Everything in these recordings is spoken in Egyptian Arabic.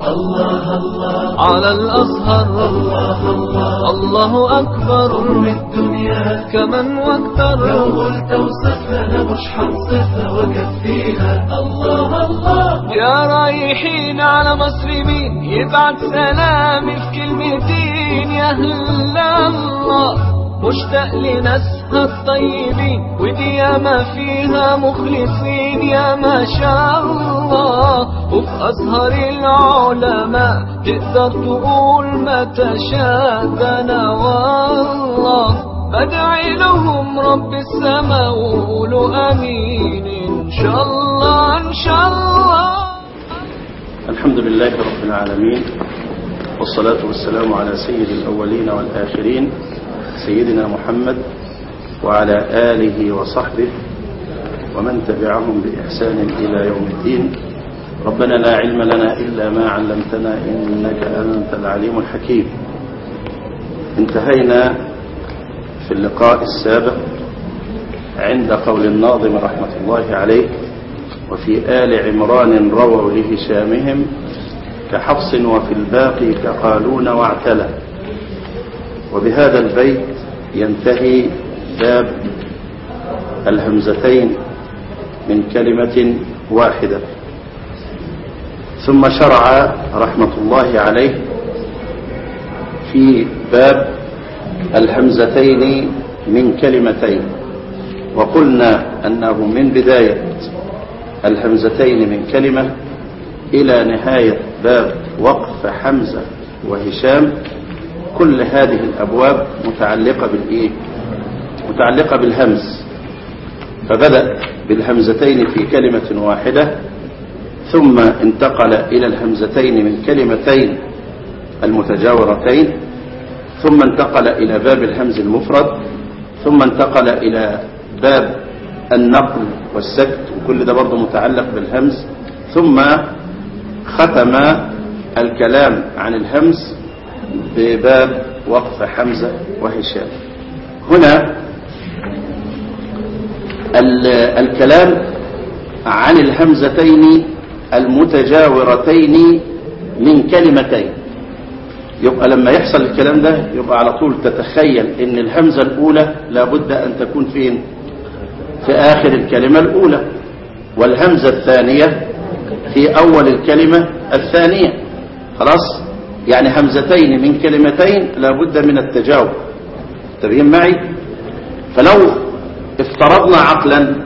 الله الله على الأزهر الله الله الله أكبر قرب الدنيا كمن واكثر لو قلت وصفنا مش حنصفها وكفيها الله الله يا رايحين على مسلمين يبعت سلامي في كلمتين يا أهل الله مشتاق لناسها الطيبين ودي ياما فيها مخلصين يا ما شاء الله وفي أزهر العلماء تقدر تقول ما تشاء ده أنا والله بدعي لهم رب السماء وقولوا امين ان شاء الله ان شاء الله الحمد لله رب العالمين والصلاة والسلام على سيد الأولين والآخرين سيدنا محمد وعلى آله وصحبه ومن تبعهم بإحسان إلى يوم الدين ربنا لا علم لنا إلا ما علمتنا إنك أنت العليم الحكيم انتهينا في اللقاء السابق عند قول الناظم رحمة الله عليه وفي آل عمران رووا لهشامهم كحفص وفي الباقي كقالون واعتلى وبهذا البيت ينتهي باب الهمزتين من كلمة واحدة ثم شرع رحمة الله عليه في باب الهمزتين من كلمتين وقلنا أنه من بداية الهمزتين من كلمة إلى نهاية باب وقف حمزة وهشام كل هذه الأبواب متعلقة بالإيه؟ متعلقة بالهمز فبدأ بالهمزتين في كلمة واحدة ثم انتقل إلى الهمزتين من كلمتين المتجاورتين ثم انتقل إلى باب الهمز المفرد ثم انتقل إلى باب النقل والسكت وكل ده برضه متعلق بالهمز ثم ختم الكلام عن الهمز بباب وقف حمزة وهشام هنا الكلام عن الهمزتين المتجاورتين من كلمتين يبقى لما يحصل الكلام ده يبقى على طول تتخيل ان الهمزة الاولى لابد ان تكون فين في اخر الكلمة الاولى والهمزة الثانية في اول الكلمة الثانية خلاص يعني همزتين من كلمتين لابد من التجاوب تبين معي فلو افترضنا عقلا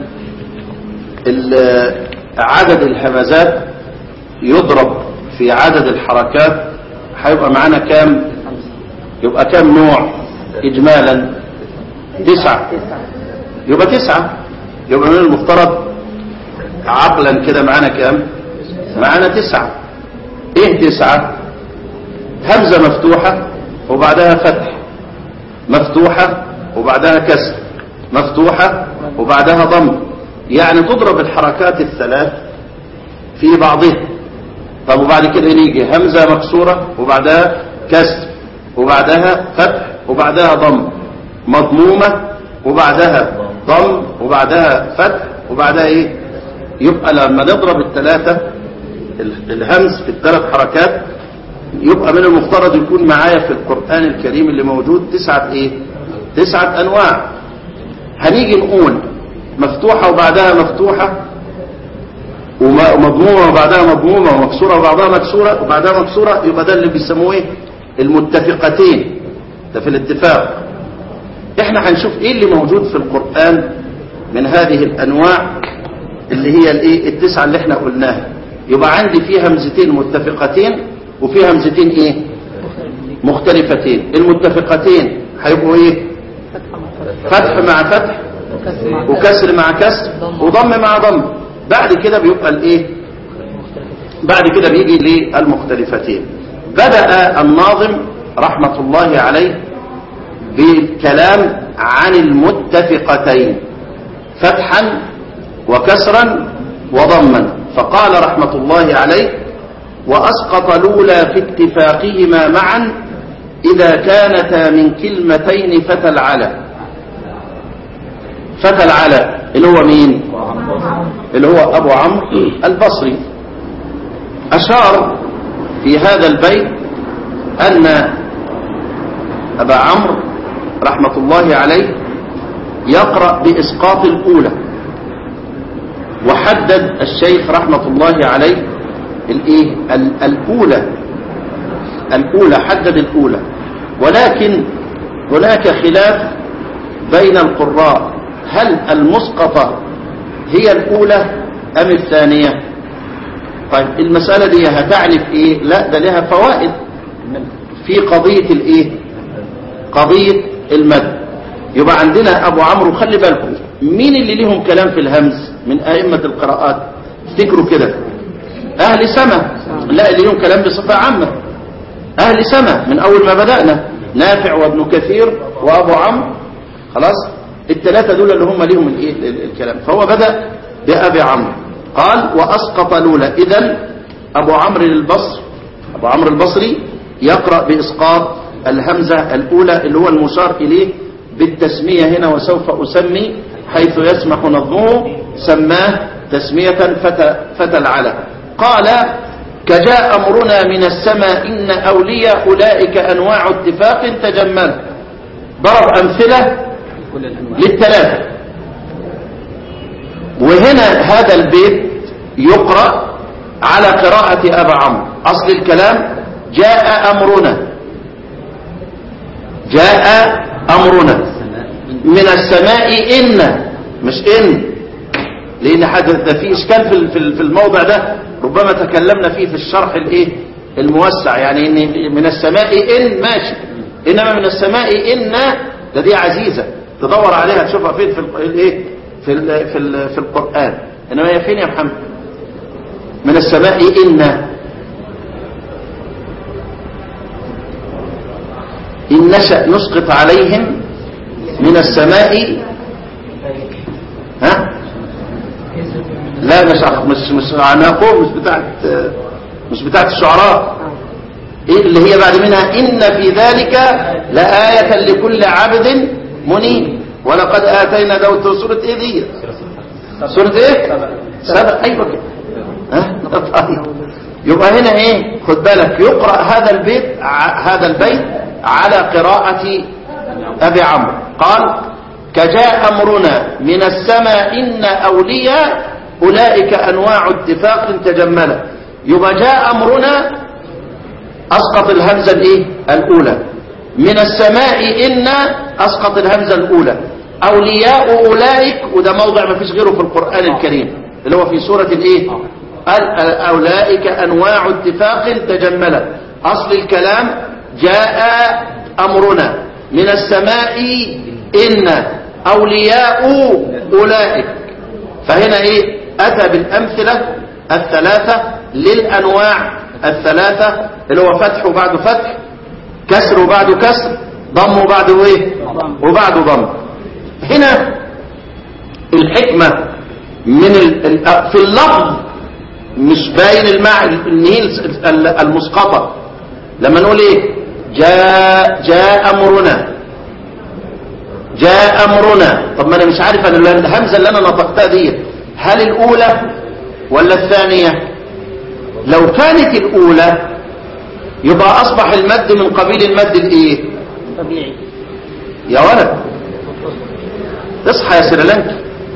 عدد الهمزات يضرب في عدد الحركات هيبقى معانا كام يبقى كام نوع اجمالا تسعة يبقى تسعة يبقى من المفترض عقلا كده معانا كام معانا تسعة ايه تسعة همزة مفتوحة وبعدها فتح مفتوحة وبعدها كسر مفتوحة وبعدها ضم يعني تضرب الحركات الثلاث في بعضها طب وبعد كده نيجي همزة مكسورة وبعدها كسر وبعدها فتح وبعدها ضم مضمومة وبعدها ضم وبعدها فتح وبعدها ايه يبقى لما نضرب الثلاثة الهمز في الثلاث حركات يبقى من المفترض يكون معايا في القرآن الكريم اللي موجود تسعة ايه تسعة انواع هنيجي نقول مفتوحة وبعدها مفتوحة ومضمومة وبعدها مضمومة ومكسورة وبعدها مكسورة وبعدها مكسورة يبقى ده اللي بيسموه ايه المتفقتين ده في الاتفاق احنا هنشوف ايه اللي موجود في القرآن من هذه الانواع اللي هي الايه التسعة اللي احنا قلناها يبقى عندي فيه همزتين متفقتين وفي همزتين ايه مختلفتين المتفقتين هيبقوا ايه فتح مع فتح وكسر مع كسر وضم مع ضم بعد كده بيبقى الايه بعد كده بيجي للمختلفتين بدأ الناظم رحمة الله عليه بالكلام عن المتفقتين فتحا وكسرا وضما فقال رحمة الله عليه وأسقط الأولى في اتفاقهما معا إذا كانتا من كلمتين فتى العلا فتى العلا اللي هو مين اللي هو أبو عمرو البصري أشار في هذا البيت أن أبا عمرو رحمة الله عليه يقرأ بإسقاط الأولى وحدد الشيخ رحمة الله عليه الإيه؟ ال- الأولى الأولى حدد الأولى ولكن هناك خلاف بين القراء هل المسقطة هي الأولى أم الثانية طيب المسألة دي هتعرف إيه لا ده لها فوائد في قضية الإيه قضية المد يبقى عندنا أبو عمرو خلي بالكم مين اللي ليهم كلام في الهمز من أئمة القراءات افتكروا كده أهل سما لا اللي ليهم كلام بصفة عامة أهل سما من أول ما بدأنا نافع وابن كثير وأبو عمرو خلاص الثلاثة دول اللي هم ليهم الإيه ال- ال- الكلام فهو بدأ بأبي عمرو قال وأسقط الأولى إذا أبو عمرو البصر أبو عمرو البصري يقرأ بإسقاط الهمزة الأولى اللي هو المشار إليه بالتسمية هنا وسوف أسمي حيث يسمح نظمه سماه تسمية فتى, فتى العلا قال كجاء أمرنا من السماء إن أولياء أولئك أنواع اتفاق تجمل ضرب أمثلة للثلاثة وهنا هذا البيت يقرأ على قراءة أبا عمرو أصل الكلام جاء أمرنا جاء أمرنا من السماء إن مش إن لأن حدث ده في إشكال في ال- في ال- في الموضع ده ربما تكلمنا فيه في الشرح الإيه الموسع يعني إن من السماء إن ماشي إنما من السماء إن ده دي عزيزة تدور عليها تشوفها فين في ال- الإيه في ال في ال في القرآن إنما هي فين يا محمد من السماء إن إن نشأ نسقط عليهم من السماء ها لا مش مش مش عناقوم مش بتاعت مش بتاعت الشعراء إيه اللي هي بعد منها إن في ذلك لآية لكل عبد منيب ولقد آتينا داود سورة إيه دي سورة إيه سبع أيوة كده ها طيب يبقى هنا إيه خد بالك يقرأ هذا البيت ع- هذا البيت على قراءة أبي عمرو قال كجاء أمرنا من السماء إن أولياء أولئك أنواع اتفاق تجملا يبقى جاء أمرنا أسقط الهمزة الإيه؟ الأولى من السماء إن أسقط الهمزة الأولى أولياء أولئك وده موضع ما فيش غيره في القرآن الكريم اللي هو في سورة الإيه ال- ال- أولئك أنواع اتفاق تجملا أصل الكلام جاء أمرنا من السماء إن أولياء أولئك فهنا إيه أتى بالأمثلة الثلاثة للأنواع الثلاثة اللي هو فتح وبعده فتح كسر وبعده كسر ضم وبعده ايه وبعده ضم هنا الحكمة من ال... ال- في اللفظ مش باين المعنى ان هي ال- ال- المسقطة لما نقول ايه جاء جاء امرنا جاء امرنا طب ما انا مش عارف انا الهمزه اللي انا نطقتها دي هل الاولى ولا الثانيه لو كانت الاولى يبقى اصبح المد من قبيل المد الايه طبيعي يا ولد اصحى يا سريلانكا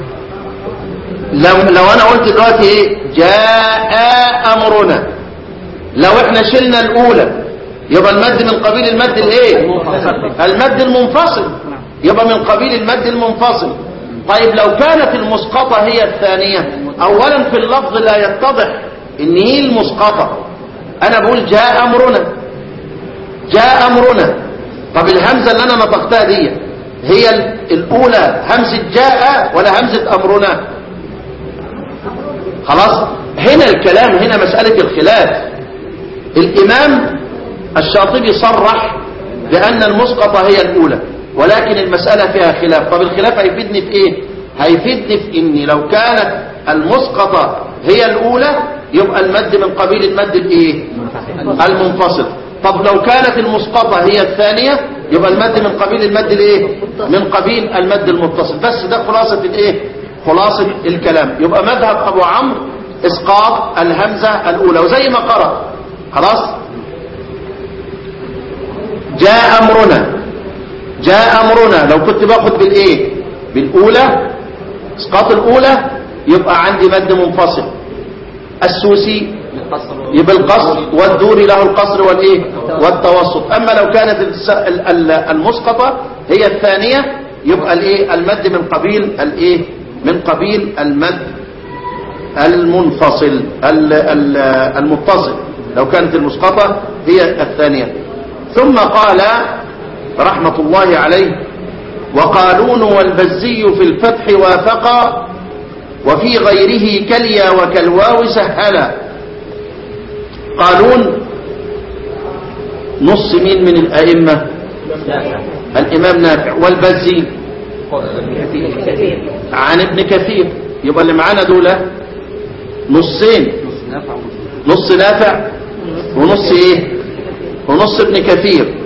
لو لو انا قلت دلوقتي ايه جاء امرنا لو احنا شلنا الاولى يبقى المد من قبيل المد الايه المد المنفصل يبقى من قبيل المد المنفصل طيب لو كانت المسقطة هي الثانية اولا في اللفظ لا يتضح ان هي المسقطة انا بقول جاء امرنا جاء امرنا طب الهمزة اللي انا نطقتها دي هي ال- الاولى همزة جاء ولا همزة امرنا خلاص هنا الكلام هنا مسألة الخلاف الامام الشاطبي صرح بان المسقطة هي الاولى ولكن المسألة فيها خلاف طب الخلاف هيفيدني في ايه هيفيدني في اني لو كانت المسقطة هي الاولى يبقى المد من قبيل المد الايه المنفصل طب لو كانت المسقطة هي الثانية يبقى المد من قبيل المد الايه من قبيل المد المتصل بس ده خلاصة الايه خلاصة الكلام يبقى مذهب ابو عمرو اسقاط الهمزة الاولى وزي ما قرأ خلاص جاء أمرنا جاء أمرنا لو كنت باخد بالإيه بالأولى اسقاط الأولى يبقى عندي مد منفصل السوسي يبقى القصر والدور له القصر والايه والتوسط اما لو كانت الس- ال- ال- المسقطه هي الثانيه يبقى الايه المد من قبيل الايه من قبيل المد المنفصل ال- ال- المتصل لو كانت المسقطه هي الثانيه ثم قال رحمه الله عليه وقالون والبزي في الفتح وافقا وفي غيره كاليا وكالواو سهلا قالون نص مين من الأئمة الإمام نافع والبزي عن ابن كثير يبقى اللي معانا دول نصين نص نافع ونص ايه ونص ابن كثير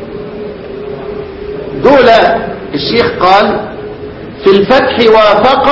دول الشيخ قال في الفتح وافق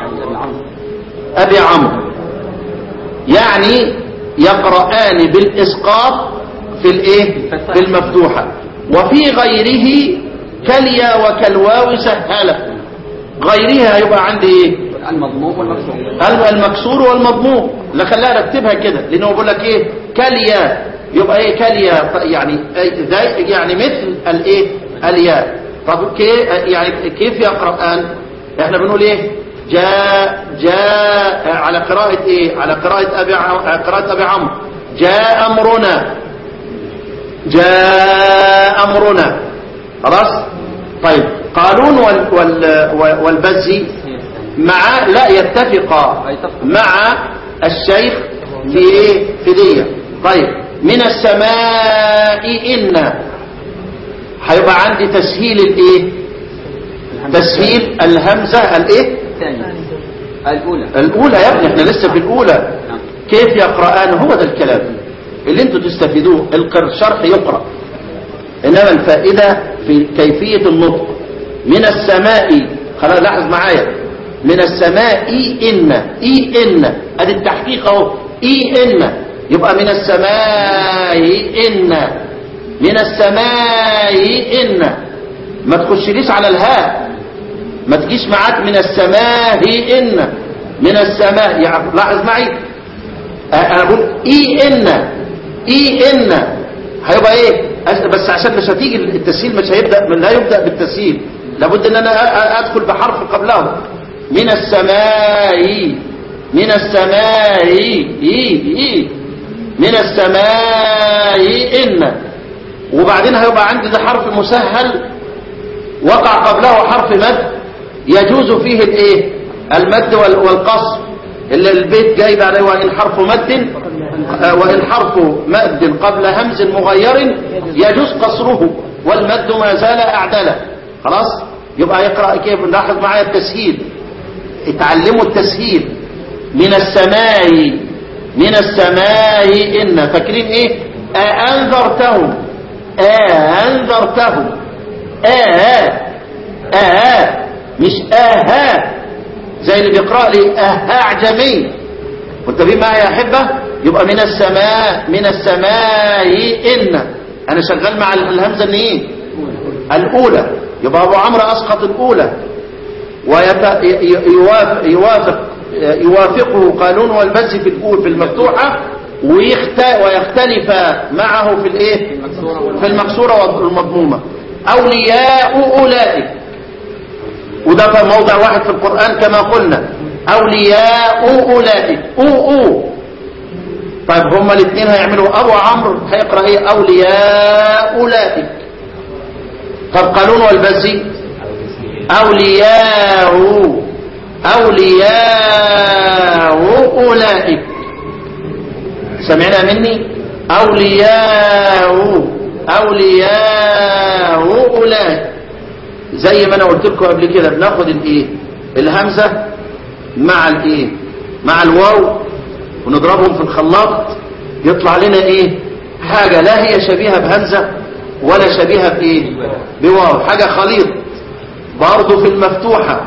أبي عمرو يعني يقرآن بالإسقاط في الإيه في المفتوحة وفي غيره كاليا وكالواو سهلة غيرها هيبقى عندي إيه المضموم والمكسور ال- المكسور والمضموم لا خليها رتبها كده لانه بيقول لك ايه كاليا يبقى ايه كاليا ف- يعني أي- زي يعني مثل الايه الياء طب كيف يعني كيف يقرا الان احنا بنقول ايه جاء جاء على قراءة ايه على قراءة ابي ع- قراءة ابي عمرو جاء امرنا جاء امرنا خلاص طيب قالون وال وال والبزي مع لا يتفق مع الشيخ في ايه في دي طيب من السماء إن هيبقى عندي تسهيل الايه تسهيل الهمزة الايه الثانية الأولى الاولى يا ابني احنا لسه في الاولى كيف يقرآن هو ده الكلام اللي انتوا تستفيدوه القر- الشرح يقرأ انما الفائدة في كيفية النطق من السماء خلاص لاحظ معايا من السماء إن إي إن ادي التحقيق اهو إي إن يبقى من السماء إن من السماء إن ما تخشليش على الهاء ما تجيش معاك من السماء إن من السماء يعني لاحظ معي آه، انا بقول اي ان اي ان هيبقى ايه أس- بس عشان مش هتيجي التسهيل مش هيبدا من لا يبدا بالتسهيل لابد ان انا أ- أ- ادخل بحرف قبله من السماء من السماء اي اي من السماء ان وبعدين هيبقى عندي ده حرف مسهل وقع قبله حرف مد يجوز فيه الايه المد وال- والقصر اللي البيت جايب عليه وان حرف مد آه، وان حرف مد قبل همز مغير يجوز قصره والمد ما زال اعدله خلاص يبقى يقرا كيف لاحظ معايا التسهيل اتعلموا التسهيل من السماء من السماء ان فاكرين ايه أأنذرتهم أأنذرتهم آه آه مش آها زي اللي بيقرأ لي آها أعجمي متفقين معايا يا أحبة يبقى من السماء من السماء إن أنا شغال مع الهمزة اللي إيه الأولى يبقى أبو عمرو أسقط الأولى ويوافق يوافق يوافقه قانون والبز في الأول في المفتوحة ويخت- ويختلف معه في الايه في المكسورة والمضمومة أولياء أولئك وده في موضع واحد في القرآن كما قلنا أولياء أولئك أو أو طيب هما الاثنين هيعملوا أبو عمرو هيقرأ ايه أولياء أولئك طب قانون والبزي أولياء أولياء أولئك سمعنا مني أولياء أولياء أولئك زي ما أنا قلت لكم قبل كده بناخد الإيه الهمزة مع الإيه مع الواو ونضربهم في الخلاط يطلع لنا إيه حاجة لا هي شبيهة بهمزة ولا شبيهة بإيه بواو حاجة خليط برضه في المفتوحة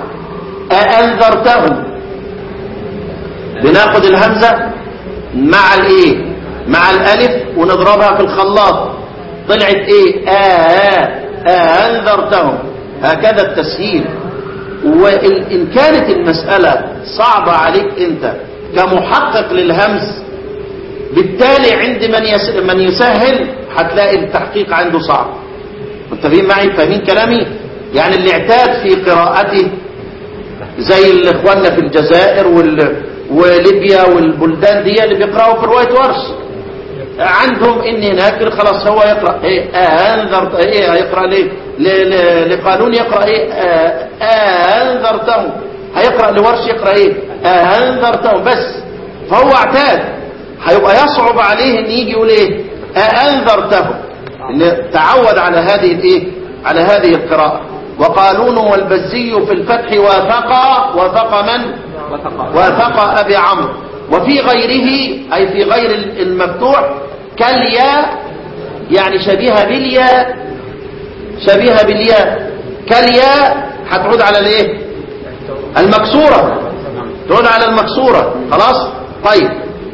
أأنذرتهم بناخد الهمزة مع الايه مع الالف ونضربها في الخلاط طلعت ايه آه آه انذرتهم هكذا التسهيل وإن كانت المسألة صعبة عليك انت كمحقق للهمز بالتالي عند من يس... من يسهل هتلاقي التحقيق عنده صعب متفقين معي فاهمين كلامي يعني اللي اعتاد في قراءته زي الاخواننا في الجزائر وال... وليبيا والبلدان دي اللي بيقراوا في روايه ورش عندهم ان هناك خلاص هو يقرا ايه انذرت ايه يقرا ليه ل- ل- لقانون يقرا ايه آه، انذرتهم هيقرا لورش يقرا ايه انذرتهم بس فهو اعتاد هيبقى يصعب عليه ان يجي يقول ايه انذرتهم ان تعود على هذه الايه على هذه القراءه وقالون والبزي في الفتح وافقا وافق من وثقافة وافق أبي عمرو وفي غيره أي في غير المفتوح كالياء يعني شبيهة بالياء شبيهة بالياء كالياء هتعود على الايه المكسورة تعود على المكسورة خلاص طيب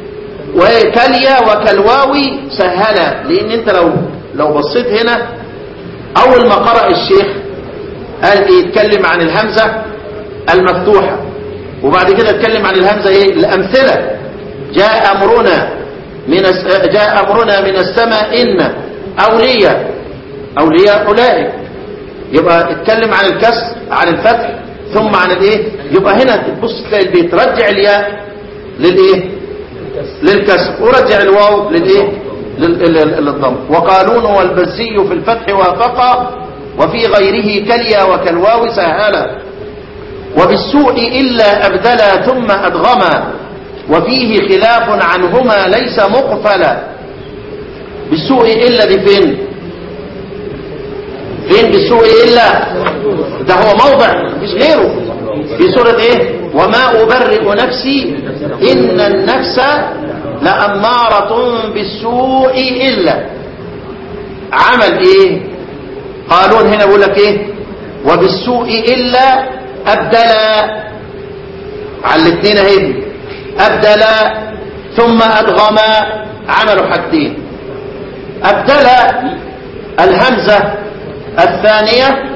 وكاليا وكالواوي سهلة لان انت لو لو بصيت هنا اول ما قرأ الشيخ قال ايه يتكلم عن الهمزة المفتوحة وبعد كده اتكلم عن الهمزة ايه الامثلة جاء امرنا من الس... جاء امرنا من السماء ان اولياء اولياء اولئك يبقى اتكلم عن الكسر عن الفتح ثم عن الايه يبقى هنا تبص تلاقي البيت رجع الياء للايه للكسر ورجع الواو للايه لل- لل- للضم وقالون والبزي في الفتح وافقا وفي غيره كاليا وكالواو سهلا وبالسوء إلا أبدلا ثم أدغما وفيه خلاف عنهما ليس مقفلا بالسوء إلا دي فين فين بالسوء إلا ده هو موضع مش غيره في سورة ايه وما أبرئ نفسي إن النفس لأمارة بالسوء إلا عمل ايه قالون هنا بيقول لك ايه وبالسوء إلا أبدلا على الاثنين اهي أبدلا ثم أدغم عملوا حاجتين أبدلا الهمزة الثانية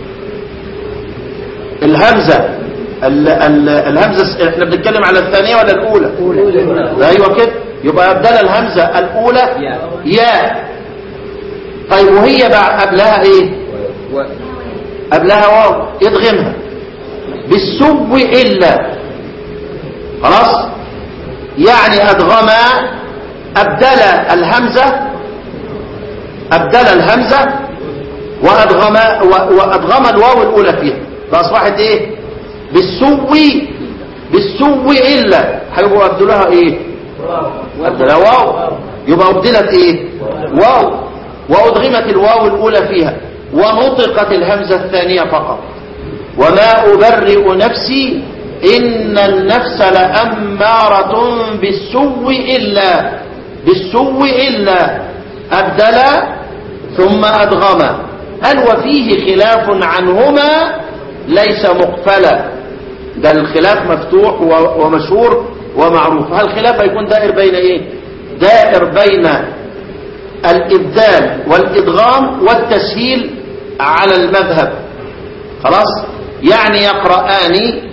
الهمزة ال ال الهمزة احنا بنتكلم على الثانية ولا الأولى أيوة كده يبقى أبدل الهمزة الأولى ياء. ياء طيب وهي بعد قبلها ايه و... قبلها واو يدغمها بالسب إلا خلاص يعني أدغم أبدل الهمزة أبدل الهمزة وأدغم, و- وأدغم الواو الأولى فيها فأصبحت إيه بالسو بالسو إلا هيبقوا أبدلها إيه أبدلها واو يبقى أبدلت إيه واو وأدغمت الواو الأولى فيها ونطقت الهمزة الثانية فقط وما أبرئ نفسي إن النفس لأمارة بالسوء إلا بالسوء إلا أبدل ثم أدغم قال وفيه خلاف عنهما ليس مقفلا ده الخلاف مفتوح و- ومشهور ومعروف هل الخلاف هيكون دائر بين ايه دائر بين الإبدال والإدغام والتسهيل على المذهب خلاص يعني يقرآن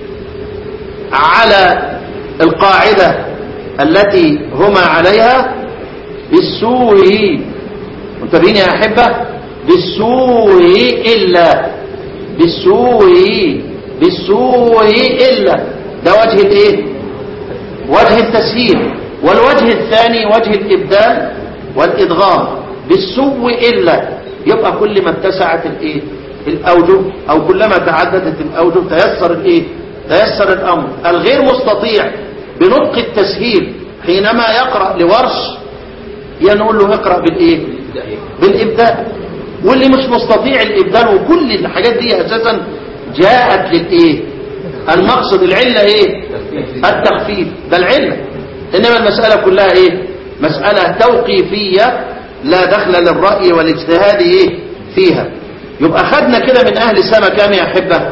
على القاعدة التي هما عليها بالسوء منتبهين يا أحبة بالسوء إلا بالسوء بالسوء إلا ده وجه الايه وجه التسهيل والوجه الثاني وجه الإبدال والإدغام بالسوء إلا يبقى كل ما اتسعت الايه الأوجه أو كلما تعددت الأوجه تيسر الايه تيسر الأمر الغير مستطيع بنطق التسهيل حينما يقرأ لورش ينقول له اقرأ بالايه بالإبدال واللي مش مستطيع الإبدال وكل الحاجات دي أساسا جاءت للإيه المقصد العلة إيه التخفيف ده العلة إنما المسألة كلها إيه مسألة توقيفية لا دخل للرأي والاجتهاد إيه فيها يبقى خدنا كده من أهل السماء كام يا أحبة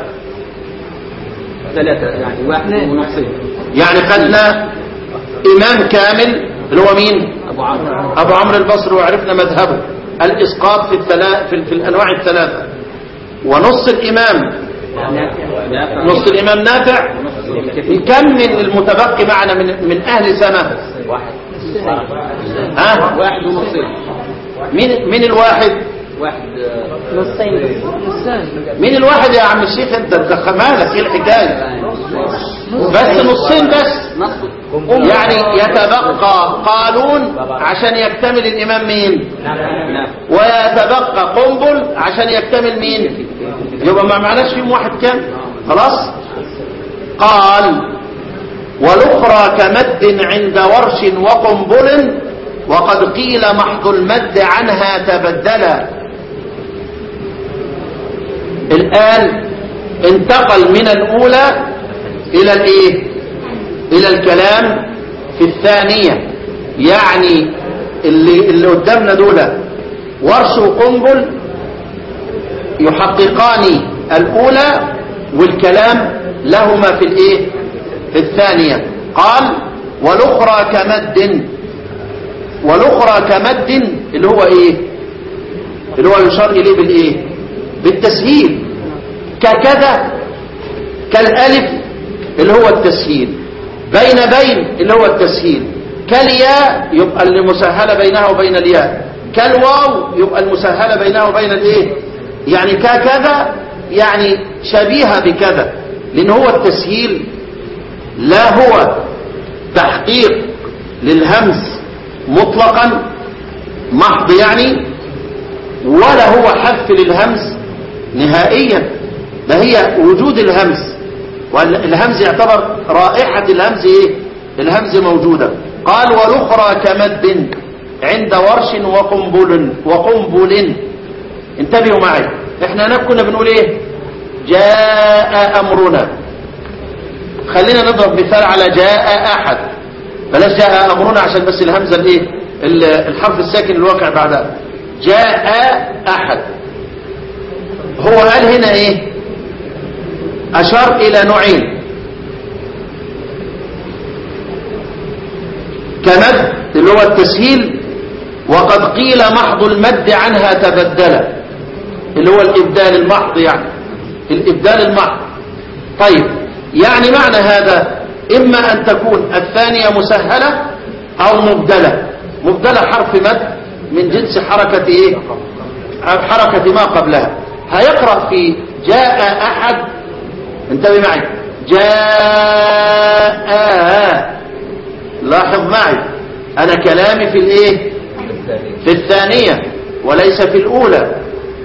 ثلاثة يعني واحد ونصين يعني خدنا إمام كامل اللي هو مين أبو عمرو ابو عمرو البصري وعرفنا مذهبه الاسقاط في الثلاث في, في الانواع الثلاثه ونص الامام نافع نص الامام نافع كم من المتبقي معنا من من اهل سنه واحد ها واحد ونصين مين مين الواحد واحد مين الواحد يا عم الشيخ انت انت مالك ايه الحكايه بس نصين بس نص يعني يتبقى قالون عشان يكتمل الامام مين نافع ويتبقى قنبل عشان يكتمل مين يبقى ما معناش فيهم واحد كام خلاص قال والاخرى كمد عند ورش وقنبل وقد قيل محض المد عنها تبدلا الآن انتقل من الأولى إلى الإيه إلى الكلام في الثانية يعني اللي, اللي قدامنا دول ورش وقنبل يحققان الأولى والكلام لهما في الإيه في الثانية قال والأخرى كمد والأخرى كمد اللي هو إيه اللي هو يشار إليه بالإيه بالتسهيل ككذا كالألف اللي هو التسهيل بين بين اللي هو التسهيل كالياء يبقى اللي مسهلة بينها وبين الياء كالواو يبقى المسهلة بينها وبين الايه يعني ككذا يعني شبيهة بكذا لان هو التسهيل لا هو تحقيق للهمز مطلقا محض يعني ولا هو حذف للهمز نهائيا ده هي وجود الهمز والهمز يعتبر رائحة الهمز ايه الهمز موجودة قال والاخرى كمد عند ورش وقنبل وقنبل انتبهوا معي احنا هناك كنا بنقول ايه جاء امرنا خلينا نضرب مثال على جاء احد بلاش جاء امرنا عشان بس الهمزه الايه ال- الحرف الساكن الواقع بعدها جاء احد هو قال هنا ايه اشار الى نوعين كمد اللي هو التسهيل وقد قيل محض المد عنها تبدل اللي هو الابدال المحض يعني الابدال المحض طيب يعني معنى هذا اما ان تكون الثانية مسهلة او مبدلة مبدلة حرف مد من جنس حركة ايه حركة ما قبلها هيقرأ في جاء احد انتبه معي جاء لاحظ معي انا كلامي في الايه في الثانية وليس في الاولى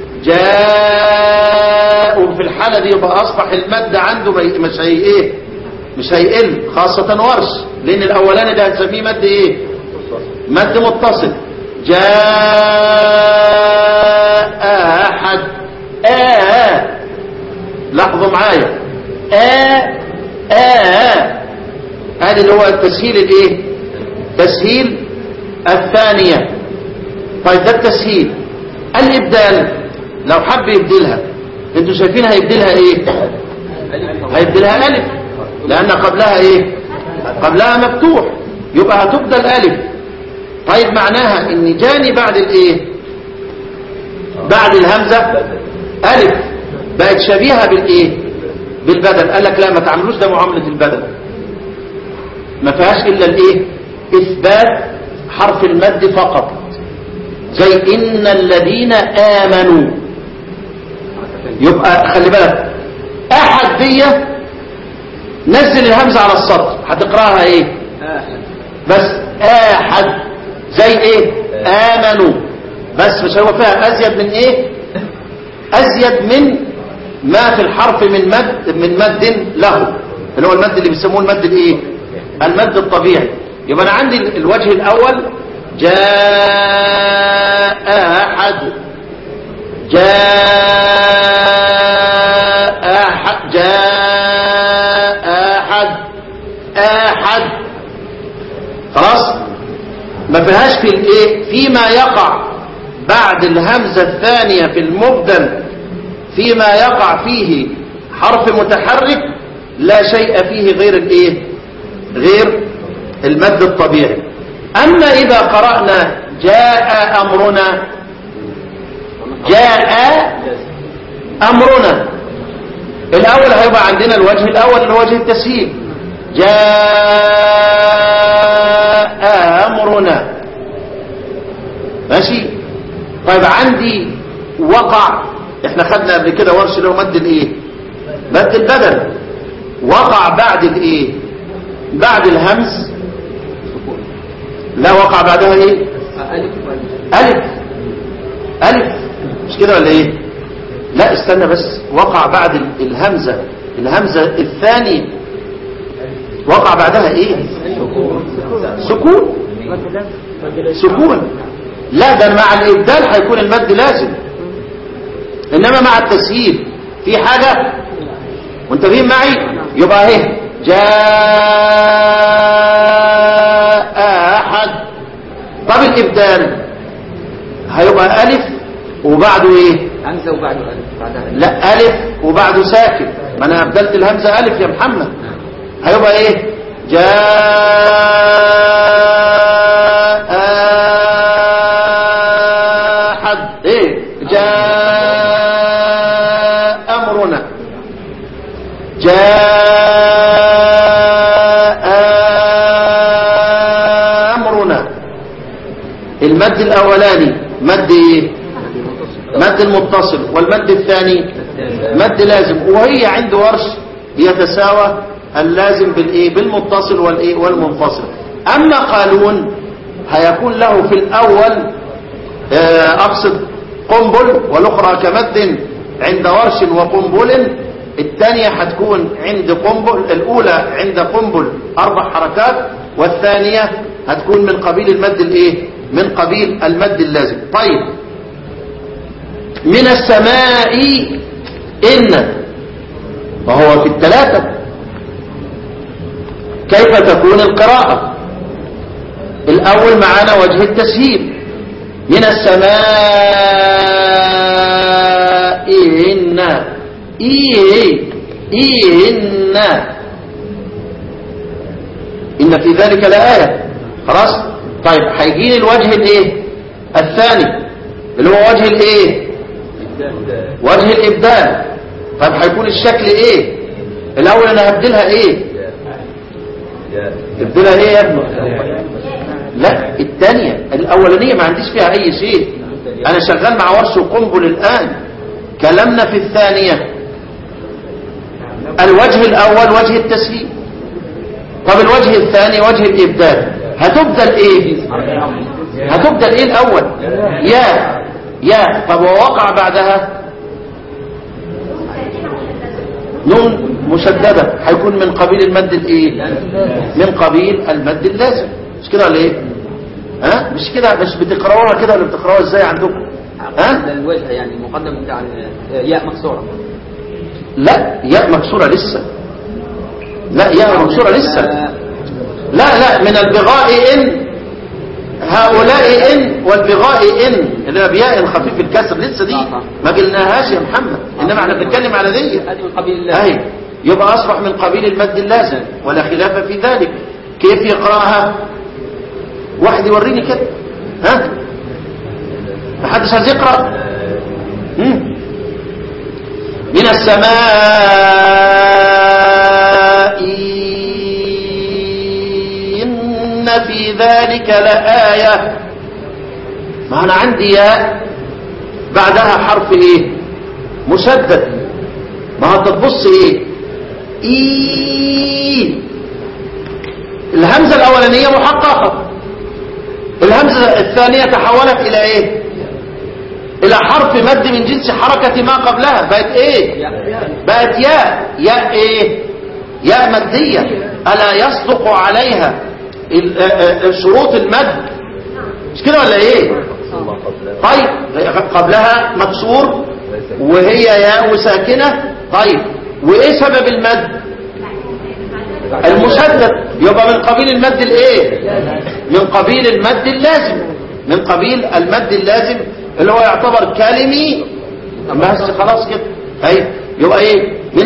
جاء في الحالة دي يبقى اصبح المد عنده ما ي- مش هي ايه مش هيقل خاصة ورش لان الاولاني ده هنسميه مد ايه مد متصل جاء احد آه لاحظوا معايا آه آه هذا اللي هو التسهيل الايه تسهيل الثانية طيب ده التسهيل الابدال لو حب يبدلها انتوا شايفين هيبدلها ايه هيبدلها الف لان قبلها ايه قبلها مفتوح يبقى هتبدل الف طيب معناها ان جاني بعد الايه بعد الهمزة الف بقت شبيهة بالايه بالبدل قال لك لا ما تعملوش ده معاملة البدل ما فيهاش الا الايه اثبات حرف المد فقط زي ان الذين امنوا يبقى خلي بالك احد دي نزل الهمزة على السطر هتقراها ايه بس احد زي ايه امنوا بس مش هو فيها ازيد من ايه ازيد من ما في الحرف من مد من مد له اللي هو المد اللي بيسموه المد الايه المد الطبيعي يبقى انا عندي الوجه الاول جاء احد جاء احد جاء احد احد خلاص ما فيهاش في الايه فيما يقع بعد الهمزة الثانية في المبدل فيما يقع فيه حرف متحرك لا شيء فيه غير الايه غير المد الطبيعي أما إذا قرأنا جاء أمرنا جاء أمرنا الأول هيبقى عندنا الوجه الأول اللي هو وجه التسهيل جاء أمرنا ماشي طيب عندي وقع احنا خدنا قبل كده ورش اللي هو مد الايه مد البدل وقع بعد الايه بعد الهمز لا وقع بعدها ايه ألف ألف ألف مش كده ولا إيه لا استنى بس وقع بعد ال- الهمزة الهمزة الثاني وقع بعدها إيه سكون سكون لا ده مع الإبدال هيكون المد لازم إنما مع التسهيل في حاجة وانت فين معي يبقى اهي جاء أحد طب الإبدال هيبقى ألف وبعده إيه همزة وبعد ألف بعدها ألف. لا ألف وبعده ساكن ما أنا أبدلت الهمزة ألف يا محمد هيبقى إيه جاء أحد إيه جاء أمرنا جاء أمرنا المد الأولاني مد إيه مد المتصل والمد الثاني مد لازم وهي عند ورش يتساوى اللازم بالايه بالمتصل والايه والمنفصل اما قالون هيكون له في الاول آه، اقصد قنبل والاخرى كمد عند ورش وقنبل الثانية هتكون عند قنبل الأولى عند قنبل أربع حركات والثانية هتكون من قبيل المد الإيه؟ من قبيل المد اللازم طيب من السماء إن وهو في الثلاثة كيف تكون القراءة الأول معنا وجه التسهيل من السماء إن إيه إن إن في ذلك لآية خلاص طيب هيجيني الوجه الايه الثاني اللي هو وجه الايه وجه الابدال طيب هيكون الشكل ايه الاول انا هبدلها ايه ابدلها ايه يا ابني لا الثانية الاولانية ما عنديش فيها اي شيء انا شغال مع ورش وقنبل الان كلامنا في الثانية الوجه الاول وجه التسهيل طب الوجه الثاني وجه الابدال هتبدل ايه هتبدل ايه الاول يا يا طب ووقع بعدها نون مشددة هيكون من قبيل المد الايه من قبيل المد اللازم مش كده ولا ايه ها مش كده مش بتقراوها كده ولا بتقراوها ازاي عندكم ها ده الوجه يعني المقدم بتاع ال- ياء مكسورة لا ياء مكسورة لسه لا ياء مكسورة لسه لا لا من البغاء إن هؤلاء إن والبغاء إن اللي هي بياء خفيف الكسر لسه دي ما قلناهاش يا محمد إنما احنا بنتكلم على دي هذه من قبيل الله أي يبقى أصبح من قبيل المد اللازم ولا خلاف في ذلك كيف يقرأها واحد يوريني كده ها محدش عايز يقرأ مم. من السماء إن في ذلك لآية ما أنا عندي ياء بعدها حرف إيه مشدد ما هتبص إيه إيه الهمزة الأولانية محققة الهمزة الثانية تحولت إلى إيه إلى حرف مد من جنس حركة ما قبلها بقت إيه بقت ياء ياء إيه ياء مادية ألا يصدق عليها ال- آه، آه، شروط المد مش كده ولا إيه طيب قبلها مكسور وهي ياء ساكنة طيب وإيه سبب المد المشدد يبقى من قبيل المد الايه من قبيل المد اللازم من قبيل المد اللازم اللي هو يعتبر كلمي بس خلاص كده اي يبقى ايه من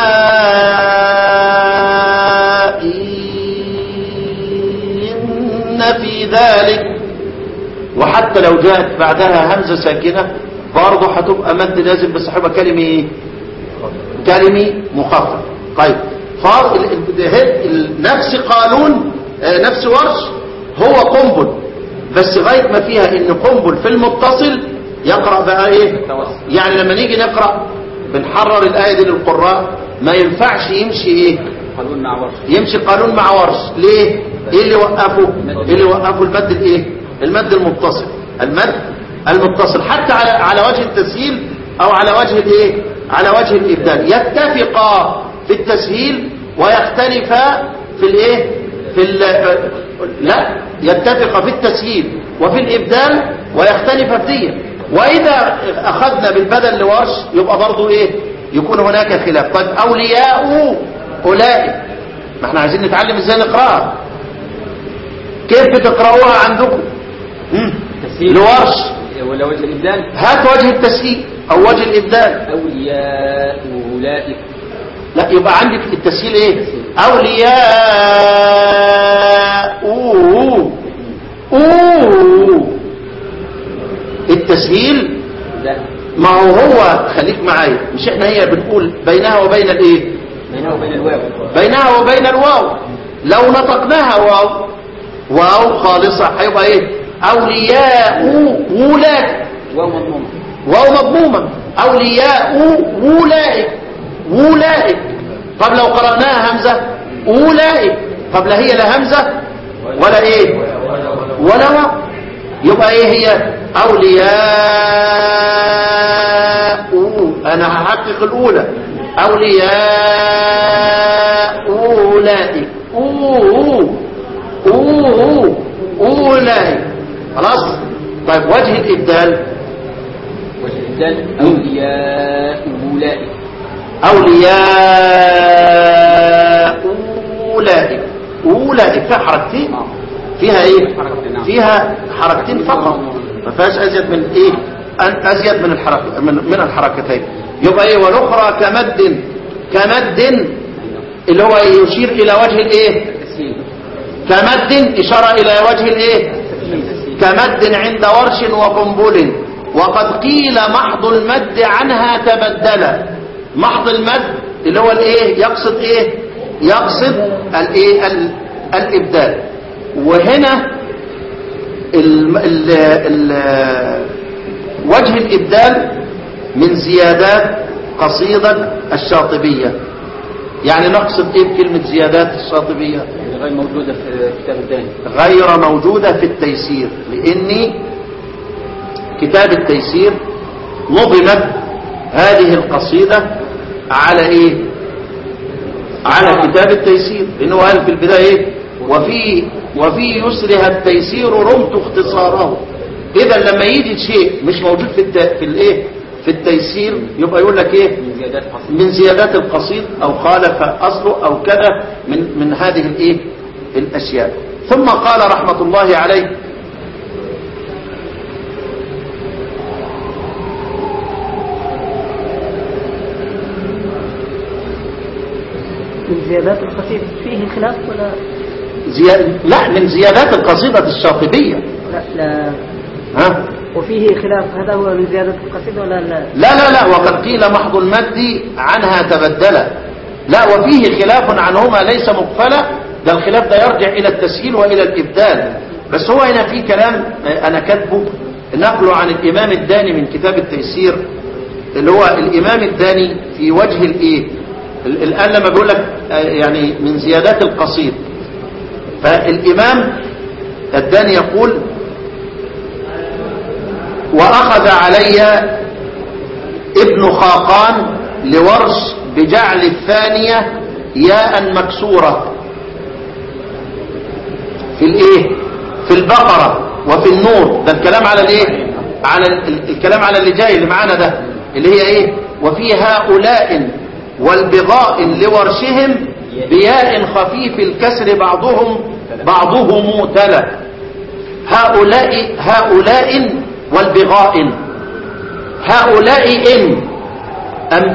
السماء إن في ذلك وحتى لو جاءت بعدها همزة ساكنة برضه هتبقى مد لازم بس هيبقى كلمة ايه كلمة مخفف طيب فار ال- ال- ال- ال- نفس قانون آه، نفس ورش هو قنبل بس غاية ما فيها ان قنبل في المتصل يقرأ بقى ايه يعني لما نيجي نقرأ بنحرر الآية دي للقراء ما ينفعش يمشي ايه قانون مع ورش يمشي قانون مع ورش ليه ايه اللي وقفه ايه اللي وقفه المد الايه المد المتصل المد المتصل حتى على على وجه التسهيل او على وجه الايه على وجه الابدال يتفقا في التسهيل ويختلفا في الايه في ال لا يتفق في التسهيل وفي الابدال ويختلف في دي واذا اخذنا بالبدل لورش يبقى برضه ايه يكون هناك خلاف طيب اولياء اولئك ما احنا عايزين نتعلم ازاي نقراها كيف بتقرأوها عندكم مم. تسهيل لورش ولا وجه الإبدال هات وجه التسهيل او وجه الابدال أولياء أولئك لا يبقى عندك التسهيل ايه اولياء أوه. أوه. التسهيل لا ما هو هو خليك معايا مش احنا هي بنقول بينها وبين الايه بينه وبين الواو بينها وبين الواو لو نطقناها واو واو خالصة هيبقى ايه اولياء ولاك واو مضمومة واو مضمومة اولياء اولئك اولئك طب لو قرأناها همزة اولئك طب لا هي لا همزة ولا ايه ولا واو يبقى ايه هي اولياء انا هحقق الاولى اولياء اولئك اوه اوه اولئك خلاص طيب وجه الابدال وجه الإبدال أولياء أولئك أولياء أولئك أولئك فيها حركتين آه. فيها إيه حركتين، نعم. فيها حركتين فقط ما فيهاش أزيد من إيه أن- أزيد من الحرك من, من الحركتين يبقى إيه والأخرى كمد كمد اللي هو يشير إلى وجه الإيه تسهيل كمد إشارة إلى وجه الإيه تسهيل كمد عند ورش وقنبل وقد قيل محض المد عنها تبدل محض المد اللي هو الايه يقصد ايه يقصد الايه ال- الابدال وهنا ال ال ال وجه الابدال من زيادات قصيدة الشاطبية يعني نقصد ايه بكلمة زيادات الشاطبية غير موجودة في كتاب الثاني غير موجودة في التيسير لأن كتاب التيسير نظمت هذه القصيدة على إيه على كتاب التيسير لأنه قال في البداية إيه وفي وفي يسرها التيسير رمت اختصاره إذا لما يجي شيء مش موجود في الت... في الإيه في التيسير يبقى يقول لك إيه من زيادات حصر من زيادات القصيد أو خالف أصله أو كذا من من هذه الإيه الأشياء ثم قال رحمة الله عليه من زيادات القصيد فيه خلاف ولا زياد لا من زيادات القصيدة الشاطبية لا لا ها وفيه خلاف هذا هو من زيادة القصيد ولا لا لا لا لا وقد قيل محض المد عنها تبدلا لا وفيه خلاف عنهما ليس مقفلا ده الخلاف ده يرجع إلى التسهيل وإلى الإبدال بس هو هنا في كلام آه، أنا كاتبه نقله عن الإمام الداني من كتاب التيسير اللي هو الإمام الداني في وجه الإيه ال- الآن لما بيقول لك آه، يعني من زيادات القصيد فالإمام الداني يقول وأخذ علي ابن خاقان لورش بجعل الثانية ياء مكسورة في الايه في البقرة وفي النور ده الكلام على الايه على ال- الكلام على اللي جاي اللي معانا ده اللي هي ايه وفي هؤلاء والبغاء لورشهم بياء خفيف الكسر بعضهم بعضهم تلا هؤلاء هؤلاء والبغاء هؤلاء إن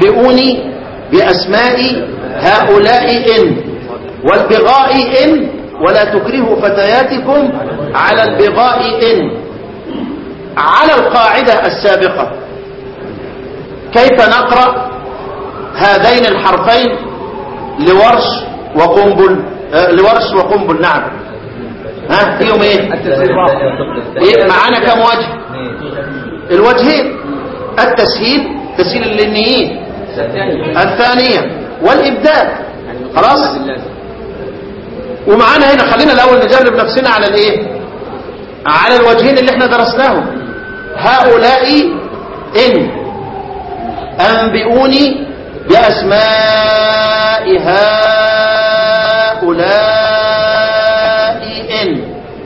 أنبئوني بأسماء هؤلاء إن والبغاء إن ولا تكرهوا فتياتكم على البغاء إن على القاعدة السابقة كيف نقرأ هذين الحرفين لورش وقنبل آه، لورش وقنبل نعم ها فيهم ايه إيه؟ معانا كم وجه الوجهين التسهيل تسهيل اللينيين الثانية والإبدال خلاص ومعانا هنا خلينا الأول نجرب نفسنا على الإيه على الوجهين اللي احنا درسناهم هؤلاء إن أنبئوني بأسماء هؤلاء إن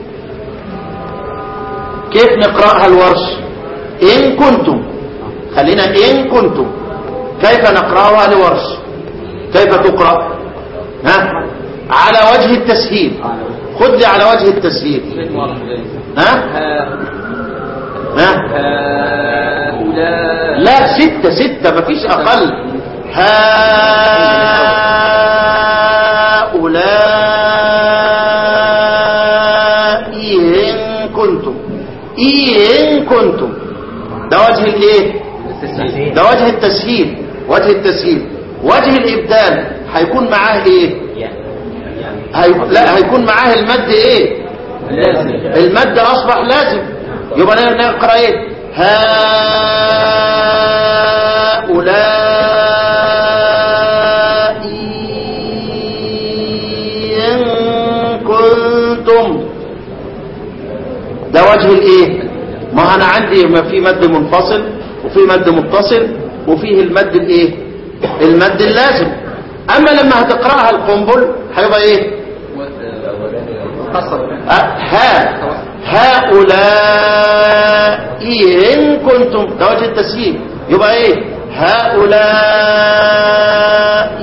كيف نقرأها الورش إن كنتم خلينا إن كنتم كيف نقرأها لورش كيف تقرأ ها على وجه التسهيل خذ لي على وجه التسهيل ها ها هؤلاء لا ستة ستة مفيش أقل هؤلاء إن كنتم إن كنتم ده وجه الإيه ده وجه التسهيل وجه التسهيل وجه الإبدال هيكون معاه إيه هي... لا هيكون معاه المد إيه لازم المد أصبح لازم يبقى نقرأ إيه هؤلاء إن كنتم ده وجه الايه ما انا عندي ما في مد منفصل وفي مد متصل وفيه المد الايه المد اللازم اما لما هتقراها القنبل هيبقى ايه أه، ها هؤلاء إن كنتم ده وجه التسهيل يبقى ايه هؤلاء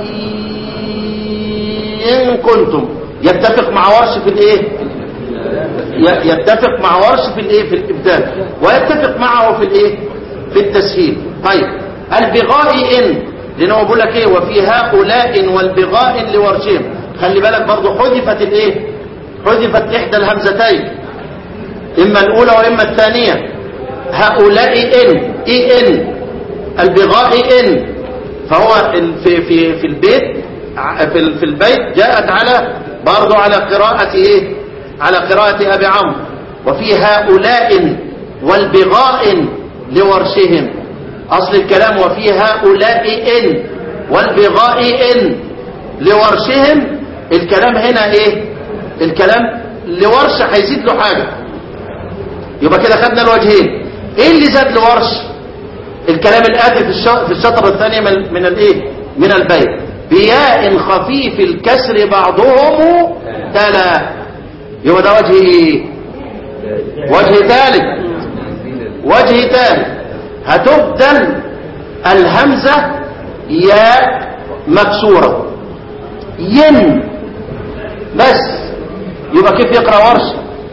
إن كنتم يتفق مع ورش في الايه ي- يتفق مع ورش في الايه في الابدال ويتفق معه في الايه في التسهيل طيب البغاء ان لانه بيقول لك ايه وفي هؤلاء والبغاء لورشهم خلي بالك برضه حذفت الايه حذفت احدى الهمزتين اما الاولى واما الثانيه هؤلاء ان اي ان البغاء ان فهو ال- في في في البيت ع- في ال- في البيت جاءت على برضه على قراءة ايه على قراءة ابي عمرو وفي هؤلاء والبغاء لورشهم اصل الكلام وفي هؤلاء ان والبغاء ان لورشهم الكلام هنا ايه الكلام لورش هيزيد له حاجة يبقى كده خدنا الوجهين ايه اللي زاد لورش الكلام الآتي في الش- في الشطر الثاني من من الايه من البيت بياء خفيف الكسر بعضهم تلا يبقى ده وجه ايه وجه ثالث وجه ثالث هتبدل الهمزة ياء مكسورة ين بس يبقى كيف يقرأ ورش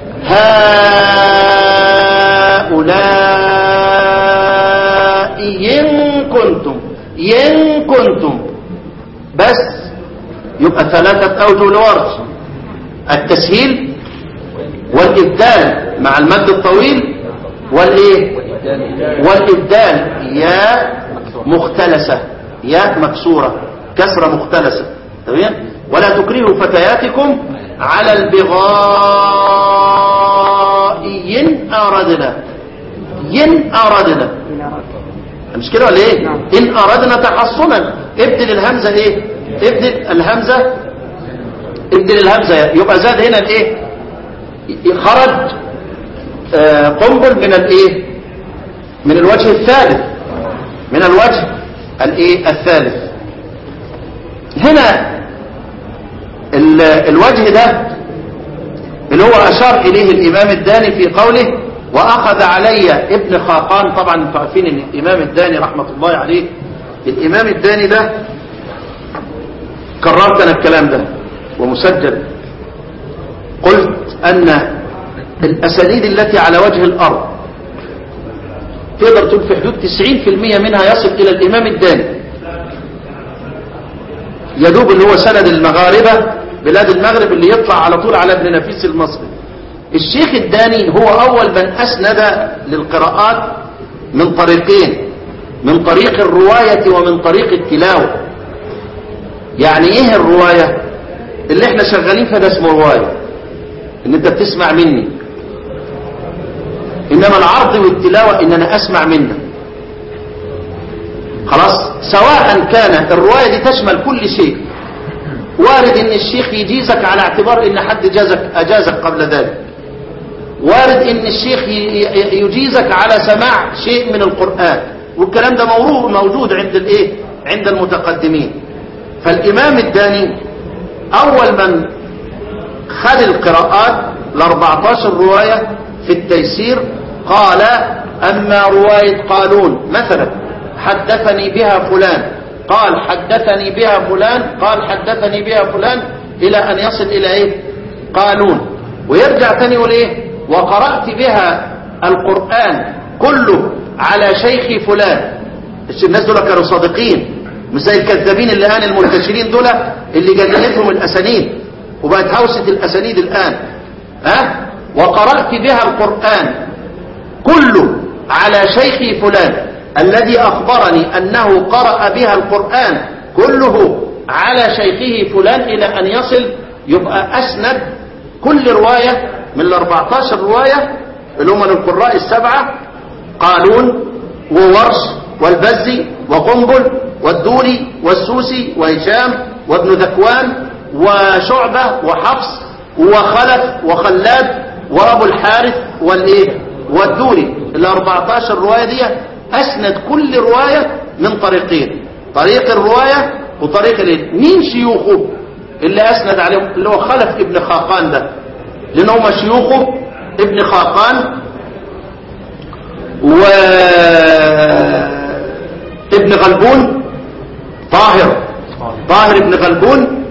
هؤلاء إن كنتم إن كنتم بس يبقى ثلاثة أوجه لورش التسهيل والإبدال مع المد الطويل والإيه والإبدال ياء مختلسة ياء مكسورة كسرة مختلسة تمام ولا تكرهوا فتياتكم على البغاء إن أردنا إن أردنا مش كده ولا ايه إن أردنا تحصنا ابدل الهمزة ايه ابدل الهمزة ابدل الهمزة يبقى زاد هنا الايه خرج آه، قنبل من الايه من الوجه الثالث من الوجه الايه الثالث هنا ال- الوجه ده اللي هو أشار إليه الإمام الداني في قوله وأخذ علي ابن خاقان طبعا انتوا عارفين ان الإمام الداني رحمة الله عليه الإمام الداني ده كررت أنا الكلام ده ومسجل قلت أن الأسانيد التي على وجه الأرض تقدر تقول في حدود 90% منها يصل إلى الإمام الداني يدوب اللي هو سند المغاربة بلاد المغرب اللي يطلع على طول على ابن نفيس المصري الشيخ الداني هو أول من أسند للقراءات من طريقين من طريق الرواية ومن طريق التلاوة يعني ايه الرواية اللي احنا شغالين فيها ده اسمه رواية ان انت بتسمع مني انما العرض والتلاوة ان انا اسمع منك خلاص سواء كان الرواية دي تشمل كل شيء وارد ان الشيخ يجيزك على اعتبار ان حد جازك اجازك قبل ذلك وارد ان الشيخ ي- ي- يجيزك على سماع شيء من القرآن والكلام ده موروث موجود عند الايه عند المتقدمين فالامام الداني اول من خد القراءات ل 14 رواية في التيسير قال اما رواية قالون مثلا حدثني بها فلان قال حدثني بها فلان قال حدثني بها فلان الى ان يصل الى ايه قانون ويرجع تاني يقول ايه وقرأت بها القرآن كله على شيخي فلان الناس دول كانوا صادقين مش زي الكذابين اللي الان المنتشرين دول اللي جننتهم الاسانيد وبقت هوسة الاسانيد الان ها وقرأت بها القرآن كله على شيخي فلان الذي أخبرني أنه قرأ بها القرآن كله على شيخه فلان إلى أن يصل يبقى أسند كل رواية من ال 14 رواية اللي هم القراء السبعة قالون وورش والبزي وقنبل والدوري والسوسي وهشام وابن ذكوان وشعبة وحفص وخلف وخلاد وابو الحارث والايه والدوري ال 14 روايه دي اسند كل روايه من طريقين طريق الروايه وطريق الايه مين شيوخه اللي اسند عليهم اللي هو خلف ابن خاقان ده لان هم شيوخه ابن خاقان و ابن غلبون طاهر طاهر ابن غلبون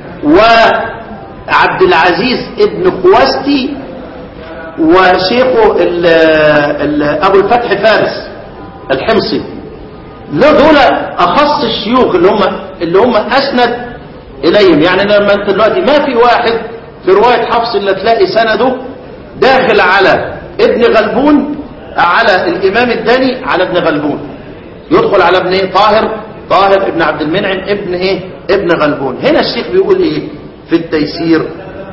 وعبد العزيز ابن قوستي وشيخه ال ال ابو الفتح فارس الحمصي له دول اخص الشيوخ اللي هم اللي هم اسند اليهم يعني لما انت دلوقتي ما في واحد في روايه حفص اللي تلاقي سنده داخل على ابن غلبون على الامام الداني على ابن غلبون يدخل على ابن ايه طاهر طاهر ابن عبد المنعم ابن ايه ابن غلبون هنا الشيخ بيقول ايه في التيسير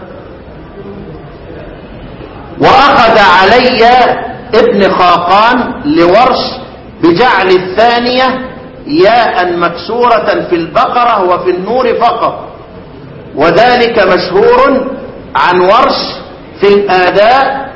واخذ علي ابن خاقان لورش بجعل الثانية ياء مكسورة في البقرة وفي النور فقط وذلك مشهور عن ورش في الآداء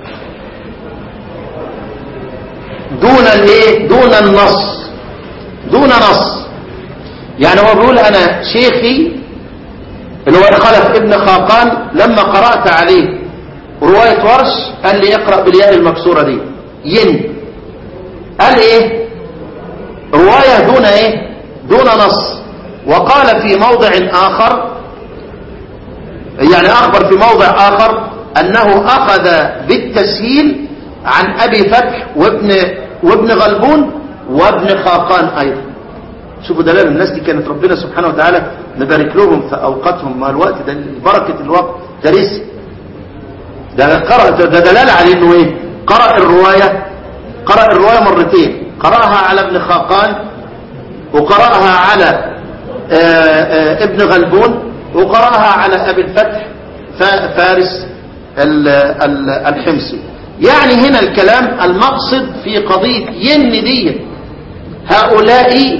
دون الايه دون النص دون نص يعني هو بيقول انا شيخي اللي هو خلف ابن خاقان لما قرأت عليه رواية ورش قال لي اقرأ بالياء المكسورة دي ين قال ايه رواية دون ايه دون نص وقال في موضع اخر يعني اخبر في موضع اخر انه اخذ بالتسهيل عن ابي فتح وابن وابن غلبون وابن خاقان ايضا شوفوا دلال الناس دي كانت ربنا سبحانه وتعالى نبارك لهم في اوقاتهم مع الوقت ده بركة الوقت ده رزق ده قرأ ده دلالة على انه ايه قرأ الرواية قرأ الرواية مرتين قرأها على ابن خاقان وقرأها على آآ آآ ابن غلبون وقرأها على ابي الفتح فارس ال ال الحمصي يعني هنا الكلام المقصد في قضية ين دي هؤلاء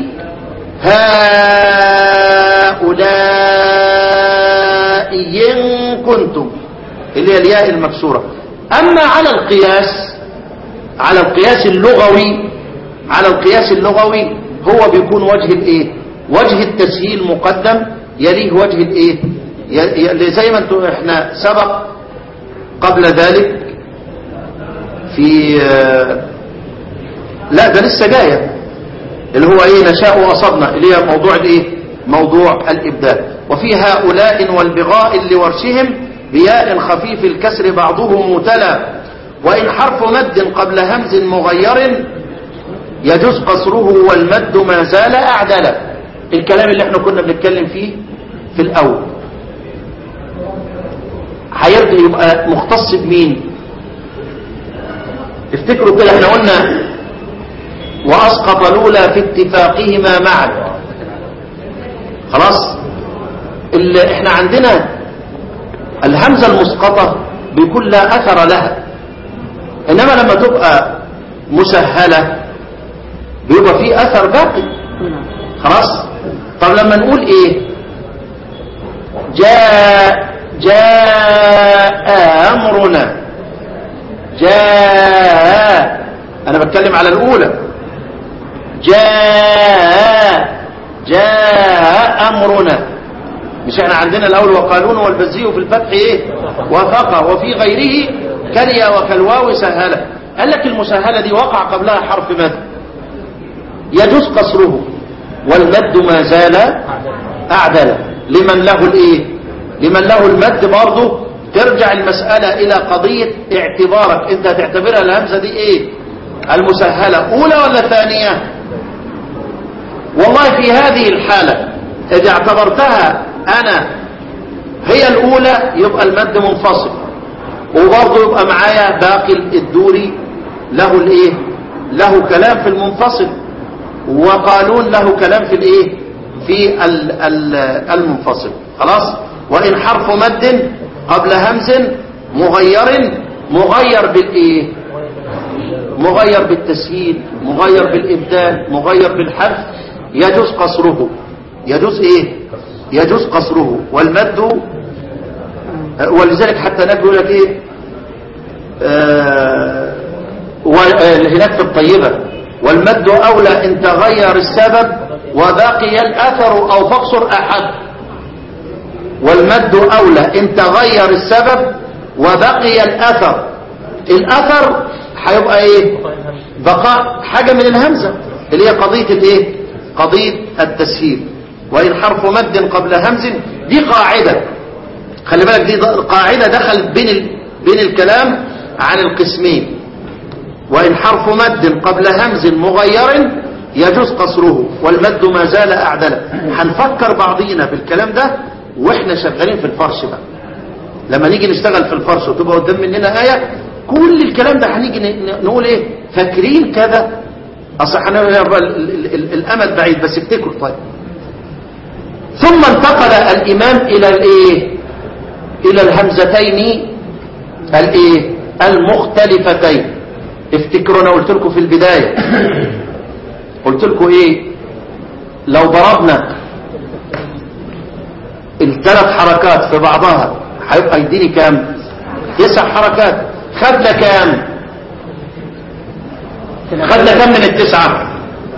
هؤلاء ين كنتم اللي هي الياء المكسورة أما على القياس على القياس اللغوي على القياس اللغوي هو بيكون وجه الايه وجه التسهيل مقدم يليه وجه الايه ي- زي ما انتم احنا سبق قبل ذلك في آه، لا ده لسه جايه اللي هو ايه نشاء واصبنا اللي هي موضوع الايه موضوع الابدال وفي هؤلاء والبغاء لورشهم بياء خفيف الكسر بعضهم متلى وإن حرف مد قبل همز مغير يجوز قصره والمد ما زال أعدلا الكلام اللي احنا كنا بنتكلم فيه في الأول هيرجع يبقى مختص بمين افتكروا كده احنا قلنا واسقط الاولى في اتفاقهما معا خلاص اللي احنا عندنا الهمزة المسقطة بيكون لا اثر لها انما لما تبقى مسهلة بيبقى في اثر باقي خلاص طب لما نقول ايه جاء جاء امرنا جاء انا بتكلم على الاولى جاء جاء امرنا مش احنا عندنا الاول وقالون والبزي في الفتح ايه وفق وفي غيره كريا وكالواو سهله قال لك المسهله دي وقع قبلها حرف مد يجوز قصره والمد ما زال اعدل لمن له الايه لمن له المد برضه ترجع المسألة إلى قضية اعتبارك أنت هتعتبرها الهمزة دي إيه المسهلة أولى ولا ثانية والله في هذه الحالة إذا اعتبرتها أنا هي الأولى يبقى المد منفصل وبرضه يبقى معايا باقي الدوري له الإيه له كلام في المنفصل وقالون له كلام في الإيه في ال- ال- المنفصل خلاص وإن حرف مد قبل همز مغير مغير بالإيه مغير بالتسهيل مغير بالإبدال مغير بالحذف يجوز قصره يجوز إيه يجوز قصره والمد ولذلك حتى هناك يقول لك إيه آه هناك في الطيبة والمد أولى إن تغير السبب وبقي الأثر أو فاقصر أحد والمد أولى إن تغير السبب وبقي الأثر الأثر هيبقى إيه بقاء حاجة من الهمزة اللي هي قضية الإيه قضية التسهيل وإن حرف مد قبل همز دي قاعدة خلي بالك دي قاعدة دخل بين ال... بين الكلام عن القسمين وإن حرف مد قبل همز مغير يجوز قصره والمد ما زال أعدلا هنفكر بعضينا بالكلام ده واحنا شغالين في الفرش بقى لما نيجي نشتغل في الفرش وتبقى قدام مننا آية كل الكلام ده هنيجي ن- نقول ايه فاكرين كذا اصل احنا ال- ال- الامد بعيد بس افتكروا طيب ثم انتقل الامام الى الايه الى الهمزتين الايه المختلفتين افتكروا انا قلت لكم في البداية قلت لكم ايه لو ضربنا الثلاث حركات في بعضها هيبقى يديني كام تسع حركات خدنا كام خدنا كام من التسعة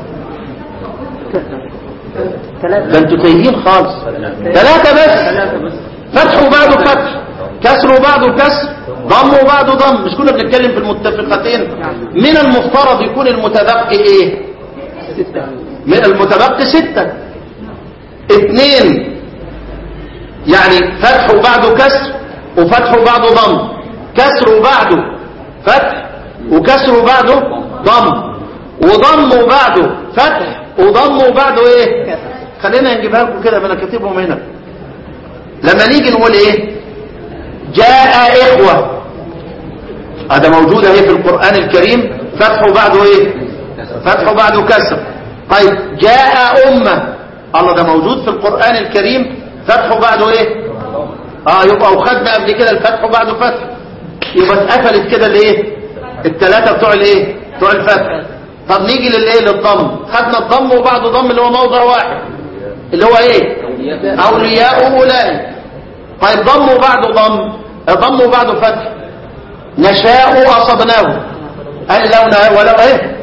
ثلاثة ده انتوا تايهين خالص ثلاثة بس فتح وبعده فتح كسر وبعده كسر ضم وبعده ضم مش كنا بنتكلم في المتفقتين من المفترض يكون المتبقي ايه ستة من المتبقي ستة اثنين يعني فتح وبعده كسر وفتح وبعده ضم كسر وبعده فتح وكسر وبعده ضم وضم وبعده فتح وضم وبعده ايه خلينا نجيبها لكم كده ما انا كاتبهم هنا لما نيجي نقول ايه جاء اخوه هذا موجود اهي في القران الكريم فتح وبعده ايه فتح وبعده كسر طيب جاء امه الله ده موجود في القران الكريم فتح وبعده ايه اه يبقى وخدنا قبل كده الفتح وبعده فتح يبقى اتقفلت كده الايه الثلاثه بتوع الايه بتوع الفتح طب نيجي للايه للضم خدنا الضم وبعده ضم اللي هو موضع واحد اللي هو ايه اولياء اولئك طيب ضم وبعده ضم ضم وبعده فتح نشاء اصبناه قال لو نا- ولو ايه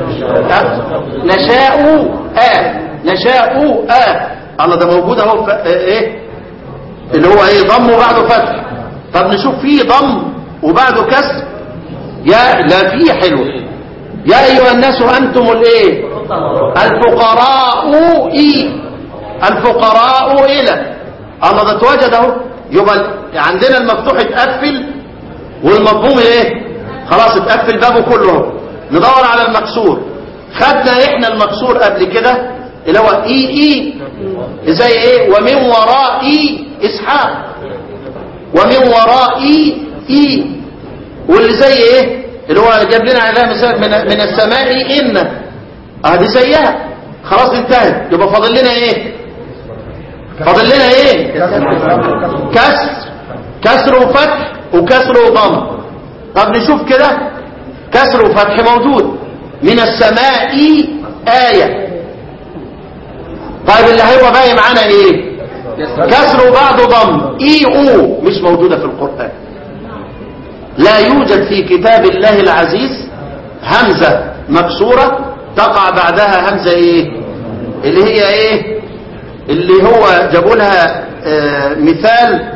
نشاء آه نشاء آه الله ده موجود اهو ف- ايه اللي هو ايه ضم وبعده فتح طب نشوف فيه ضم وبعده كسر يا لا فيه حلو يا ايها الناس انتم الايه الفقراء اي الفقراء الى الله ده اتوجد اهو يبقى عندنا المفتوح اتقفل والمضموم ايه خلاص اتقفل بابه كله اهو ندور على المكسور خدنا احنا المكسور قبل كده اللي هو اي اي زي ايه ومن ورائي اسحاق ومن ورائي إي واللي زي إيه اللي هو جاب لنا عليها مثال من, من السماء إن اه دي زيها خلاص انتهت يبقى فاضل لنا إيه فاضل لنا إيه كسر كسر وفتح وكسر وضم طب نشوف كده كسر وفتح موجود من السماء آية طيب اللي هيبقى باقي معانا ايه كسر وبعده ضم اي او مش موجودة في القرآن لا يوجد في كتاب الله العزيز همزة مكسورة تقع بعدها همزة ايه اللي هي ايه اللي هو جابوا لها آه مثال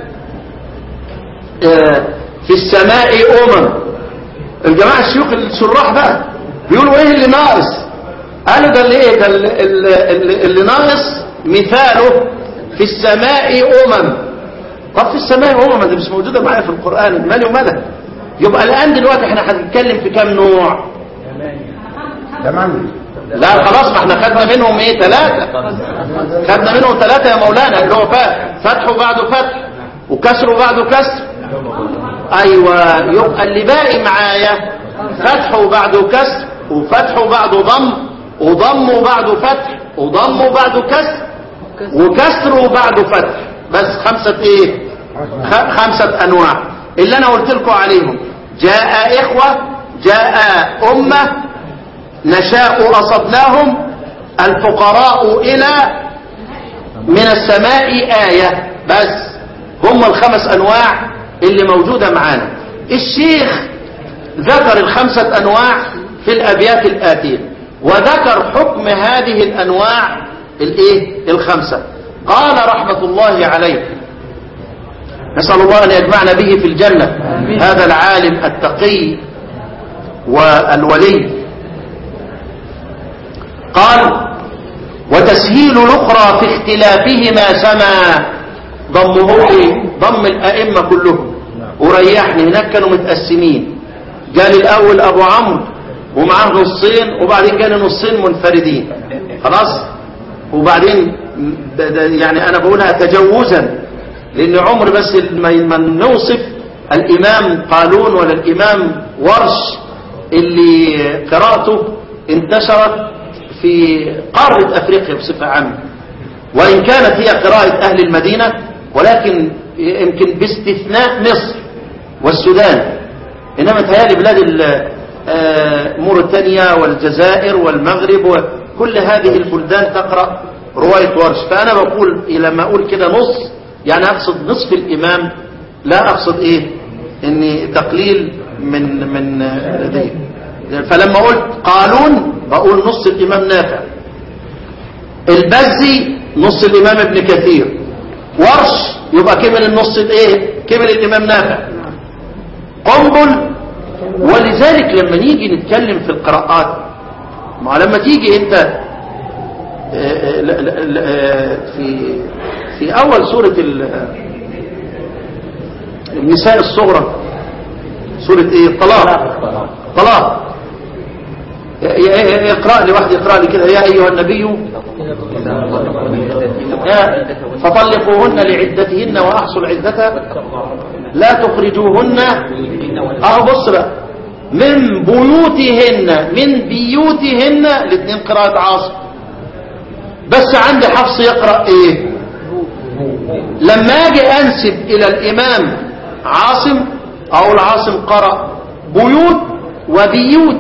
آه في السماء أمم الجماعة الشيوخ الشراح بقى بيقولوا ايه اللي ناقص قالوا ده اللي ايه ده اللي, اللي, اللي ناقص مثاله في السماء أمم طب في السماء أمم دي مش موجودة معايا في القرآن مالي ومالك يبقى الآن دلوقتي احنا هنتكلم في كام نوع لا خلاص ما احنا خدنا منهم ايه ثلاثة خدنا منهم ثلاثة يا مولانا اللي هو فتح وبعده فتح وكسر وبعده كسر ايوه يبقى اللي باقي معايا فتح وبعده كسر وفتح وبعده ضم وضم وبعده فتح وضم وبعده كسر وكسر وبعده فتح بس خمسة ايه خمسة انواع اللي انا قلت لكم عليهم جاء اخوة جاء امة نشاء اصبناهم الفقراء الى من السماء آية بس هم الخمس انواع اللي موجودة معانا الشيخ ذكر الخمسة انواع في الابيات الاتية وذكر حكم هذه الانواع الايه الخمسة قال رحمة الله عليه نسأل الله ان يجمعنا به في الجنة هذا العالم التقي والولي قال وتسهيل الاخرى في اختلافهما سما ضمه ايه ضم الائمه كلهم وريحني هناك كانوا متقسمين قال الاول ابو عمرو ومعاه نصين وبعدين كانوا نصين منفردين خلاص وبعدين ده ده يعني انا بقولها تجوزا لان عمر بس ما نوصف الامام قالون ولا الامام ورش اللي قراءته انتشرت في قارة افريقيا بصفة عامة وان كانت هي قراءة اهل المدينة ولكن يمكن باستثناء مصر والسودان انما تهيالي بلاد موريتانيا والجزائر والمغرب وكل هذه البلدان تقرأ رواية ورش فانا بقول لما اقول كده نص يعني اقصد نصف الامام لا اقصد ايه اني تقليل من من لديه فلما قلت قالون بقول نص الامام نافع البزي نص الامام ابن كثير ورش يبقى كمل النص ايه كمل الامام نافع قنبل ولذلك لما نيجي نتكلم في القراءات ما لما تيجي انت في في اول سورة النساء الصغرى سورة ايه الطلاق طلاق اقرأ لي واحد يقرأ لي كده يا ايها النبي فطلقوهن لعدتهن واحصوا العدة لا تخرجوهن اه بص بقى من بيوتهن من بيوتهن الاثنين قراءة عاصم بس عندي حفص يقرأ ايه لما اجي انسب الى الامام عاصم اقول عاصم قرأ بيوت وبيوت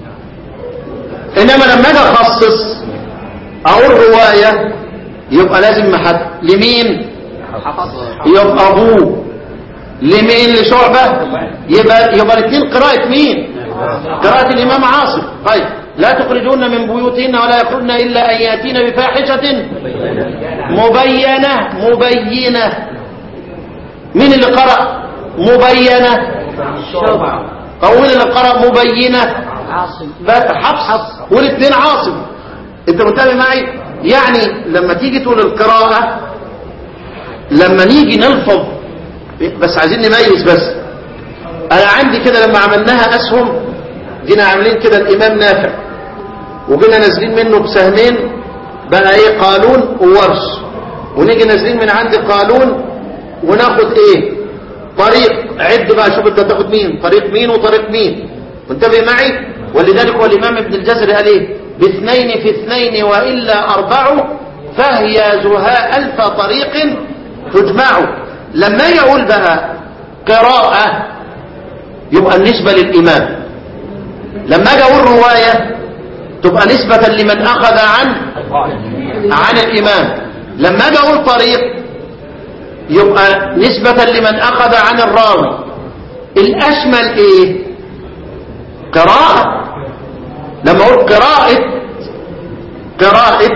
انما لما اجي اخصص اقول رواية يبقى لازم محد لمين يبقى ابوه لمين لشعبة يبقى يبقى الاثنين قراءة مين قراءة الامام عاصم طيب لا تخرجون من بيوتهن ولا يخرجن الا ان ياتين بفاحشة مبينة مبينة مين اللي قرأ مبينة طول اللي قرأ مبينة عاصم حفص والاثنين عاصم انت متابع معي يعني لما تيجي تقول القراءة لما نيجي نلفظ بس عايزين نميز بس انا عندي كده لما عملناها اسهم جينا عاملين كده الامام نافع وجينا نازلين منه بسهمين بقى ايه قالون وورش ونيجي نازلين من عند قالون وناخد ايه طريق عد بقى شوف انت تاخد مين طريق مين وطريق مين منتبه معي ولذلك هو الامام ابن الجزري قال ايه باثنين في اثنين والا اربع فهي زهاء الف طريق تجمع لما يقول بقى قراءة يبقى النسبة للإمام لما اجي اقول رواية تبقى نسبة لمن أخذ عن عن الإمام لما اجي اقول طريق يبقى نسبة لمن أخذ عن الراوي الأشمل إيه قراءة لما أقول قراءة قراءة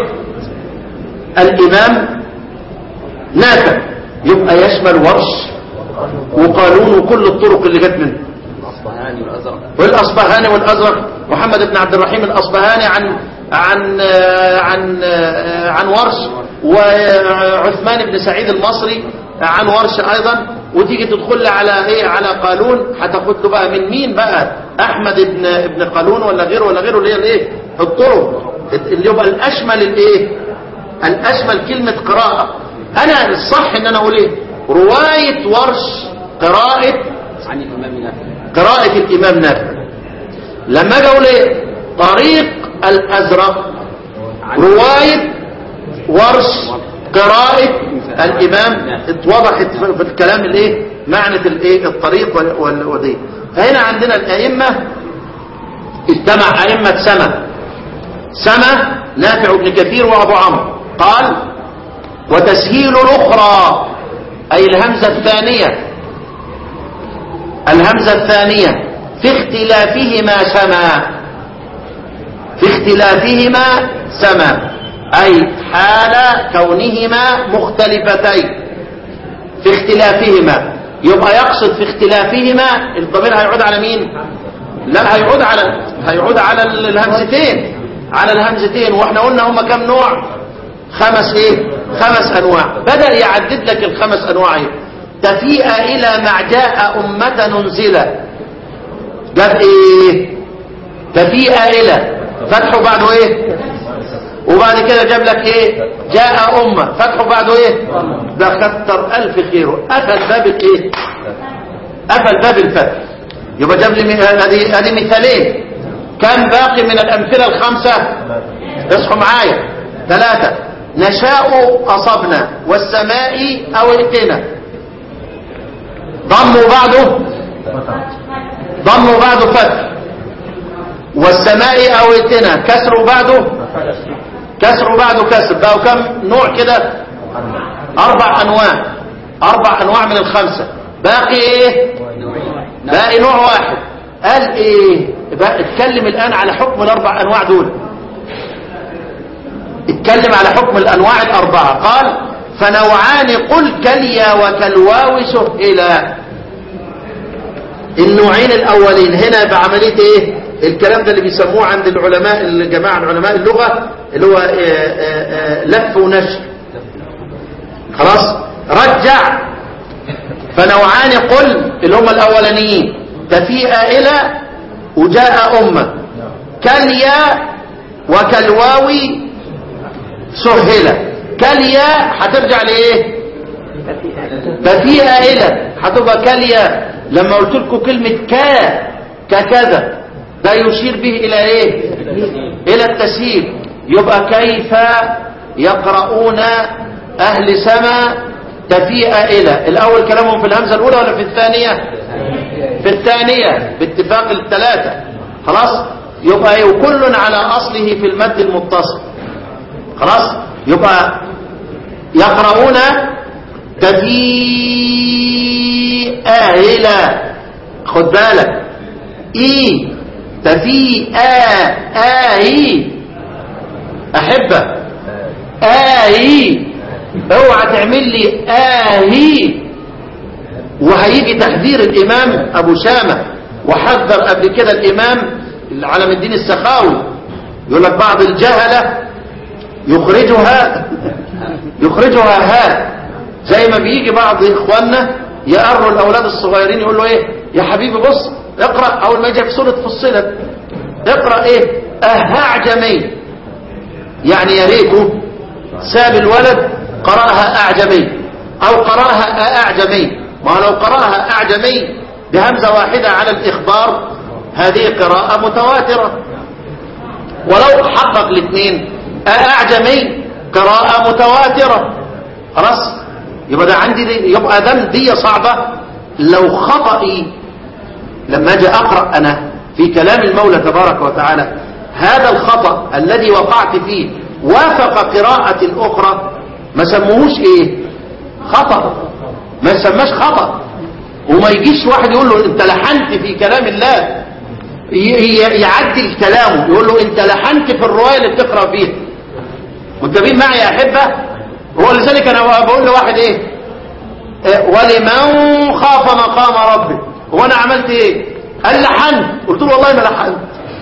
الإمام نافع يبقى يشمل ورش وقانون وكل الطرق اللي جت منه الأصبهاني والأزرق والأصبهاني والأزرق محمد بن عبد الرحيم الأصبهاني عن عن عن عن ورش وعثمان بن سعيد المصري عن ورش أيضا وتيجي تدخل على ايه على قالون هتاخد له بقى من مين بقى احمد بن ابن قالون ولا غيره ولا غيره اللي هي الايه الطرق اللي يبقى الاشمل الايه الاشمل كلمه قراءه انا الصح ان انا اقول ايه روايه ورش قراءه عن الإمام نافع قراءة الإمام نافع لما اجي اقول ايه طريق الأزرق رواية ورش قراءة الإمام اتوضحت في في الكلام الايه معنى الايه الطريق وال- وال- ودي فهنا عندنا الأئمة اجتمع أئمة سما سما نافع بن كثير وأبو عمرو قال وتسهيل الأخرى أي الهمزة الثانية الهمزة الثانية في اختلافهما سما في اختلافهما سما أي حال كونهما مختلفتين في اختلافهما يبقى يقصد في اختلافهما الضمير هيعود على مين لا هيعود على هيعود على الهمزتين على الهمزتين واحنا قلنا هما كم نوع خمس ايه خمس انواع بدأ يعدد لك الخمس انواع ايه تفيء الى ما جاء امة ننزلة جاب ايه تفيء الى فتحه بعده ايه وبعد كده جاب لك ايه جاء امة فتحه بعده ايه ده كتر الف خيره قفل باب الايه قفل باب الفتح يبقى جاب لي م- ادي ادي مثالين كم باقي من الامثله الخمسه اصحوا معايا ثلاثه نشاء اصبنا والسماء اوئتنا ضموا بعده ضموا بعده فتح والسماء اوئتنا كسروا بعده كسروا بعده كسر بقوا كم نوع كده اربع انواع اربع انواع من الخمسه باقي ايه باقي نوع واحد قال ايه بقى اتكلم الان على حكم الاربع انواع دول اتكلم على حكم الانواع الاربعه قال فنوعان قل كاليا وكالواو سهلا النوعين الاولين هنا بعمليه ايه الكلام ده اللي بيسموه عند العلماء الجماعه علماء اللغه اللي هو آه، آه، آه، لف ونشر خلاص رجع فنوعان قل اللي هم الاولانيين تفيء الى وجاء امه كاليا وكالواو سهله كاليا هترجع لايه تفيء الى هتبقى كاليا لما قلت لكم كلمه كا ككذا ده يشير به الى ايه الى التسهيل يبقى كيف يقرؤون اهل سما تفيء الى الاول كلامهم في الهمزه الاولى ولا في الثانيه في الثانيه باتفاق الثلاثه خلاص يبقى إيه؟ وكل على اصله في المد المتصل خلاص يبقى يقرؤون تفيء الى خد بالك اي تفيء اي احبه اي اوعى تعمل لي اهي وهيجي تحذير الامام ابو شامه وحذر قبل كده الامام علم الدين السخاوي يقول لك بعض الجهله يخرجها يخرجها ها زي ما بيجي بعض اخواننا يقروا الاولاد الصغيرين يقول له ايه يا حبيبي بص اقرا اول ما يجي في سوره فصلت اقرا ايه اها اعجمي يعني يا ريته ساب الولد قراها اعجمي او قراها اعجمي ما لو قرأها أعجمي بهمزة واحدة على الإخبار هذه قراءة متواترة ولو حقق الاثنين أعجمي قراءة متواترة خلاص يبقى ده عندي دي يبقى دم دي صعبة لو خطئي لما اجي اقرا انا في كلام المولى تبارك وتعالى هذا الخطا الذي وقعت فيه وافق قراءه اخرى ما سموهوش ايه خطا ما يسماش خطا وما يجيش واحد يقول له انت لحنت في كلام الله ي- ي- يعدل كلامه يقول له انت لحنت في الروايه اللي بتقرا فيها متفقين معي يا احبه هو لذلك انا بقول لواحد ايه آه، ولمن خاف مقام ربه هو انا عملت ايه قال لحنت قلت له والله ما لحنت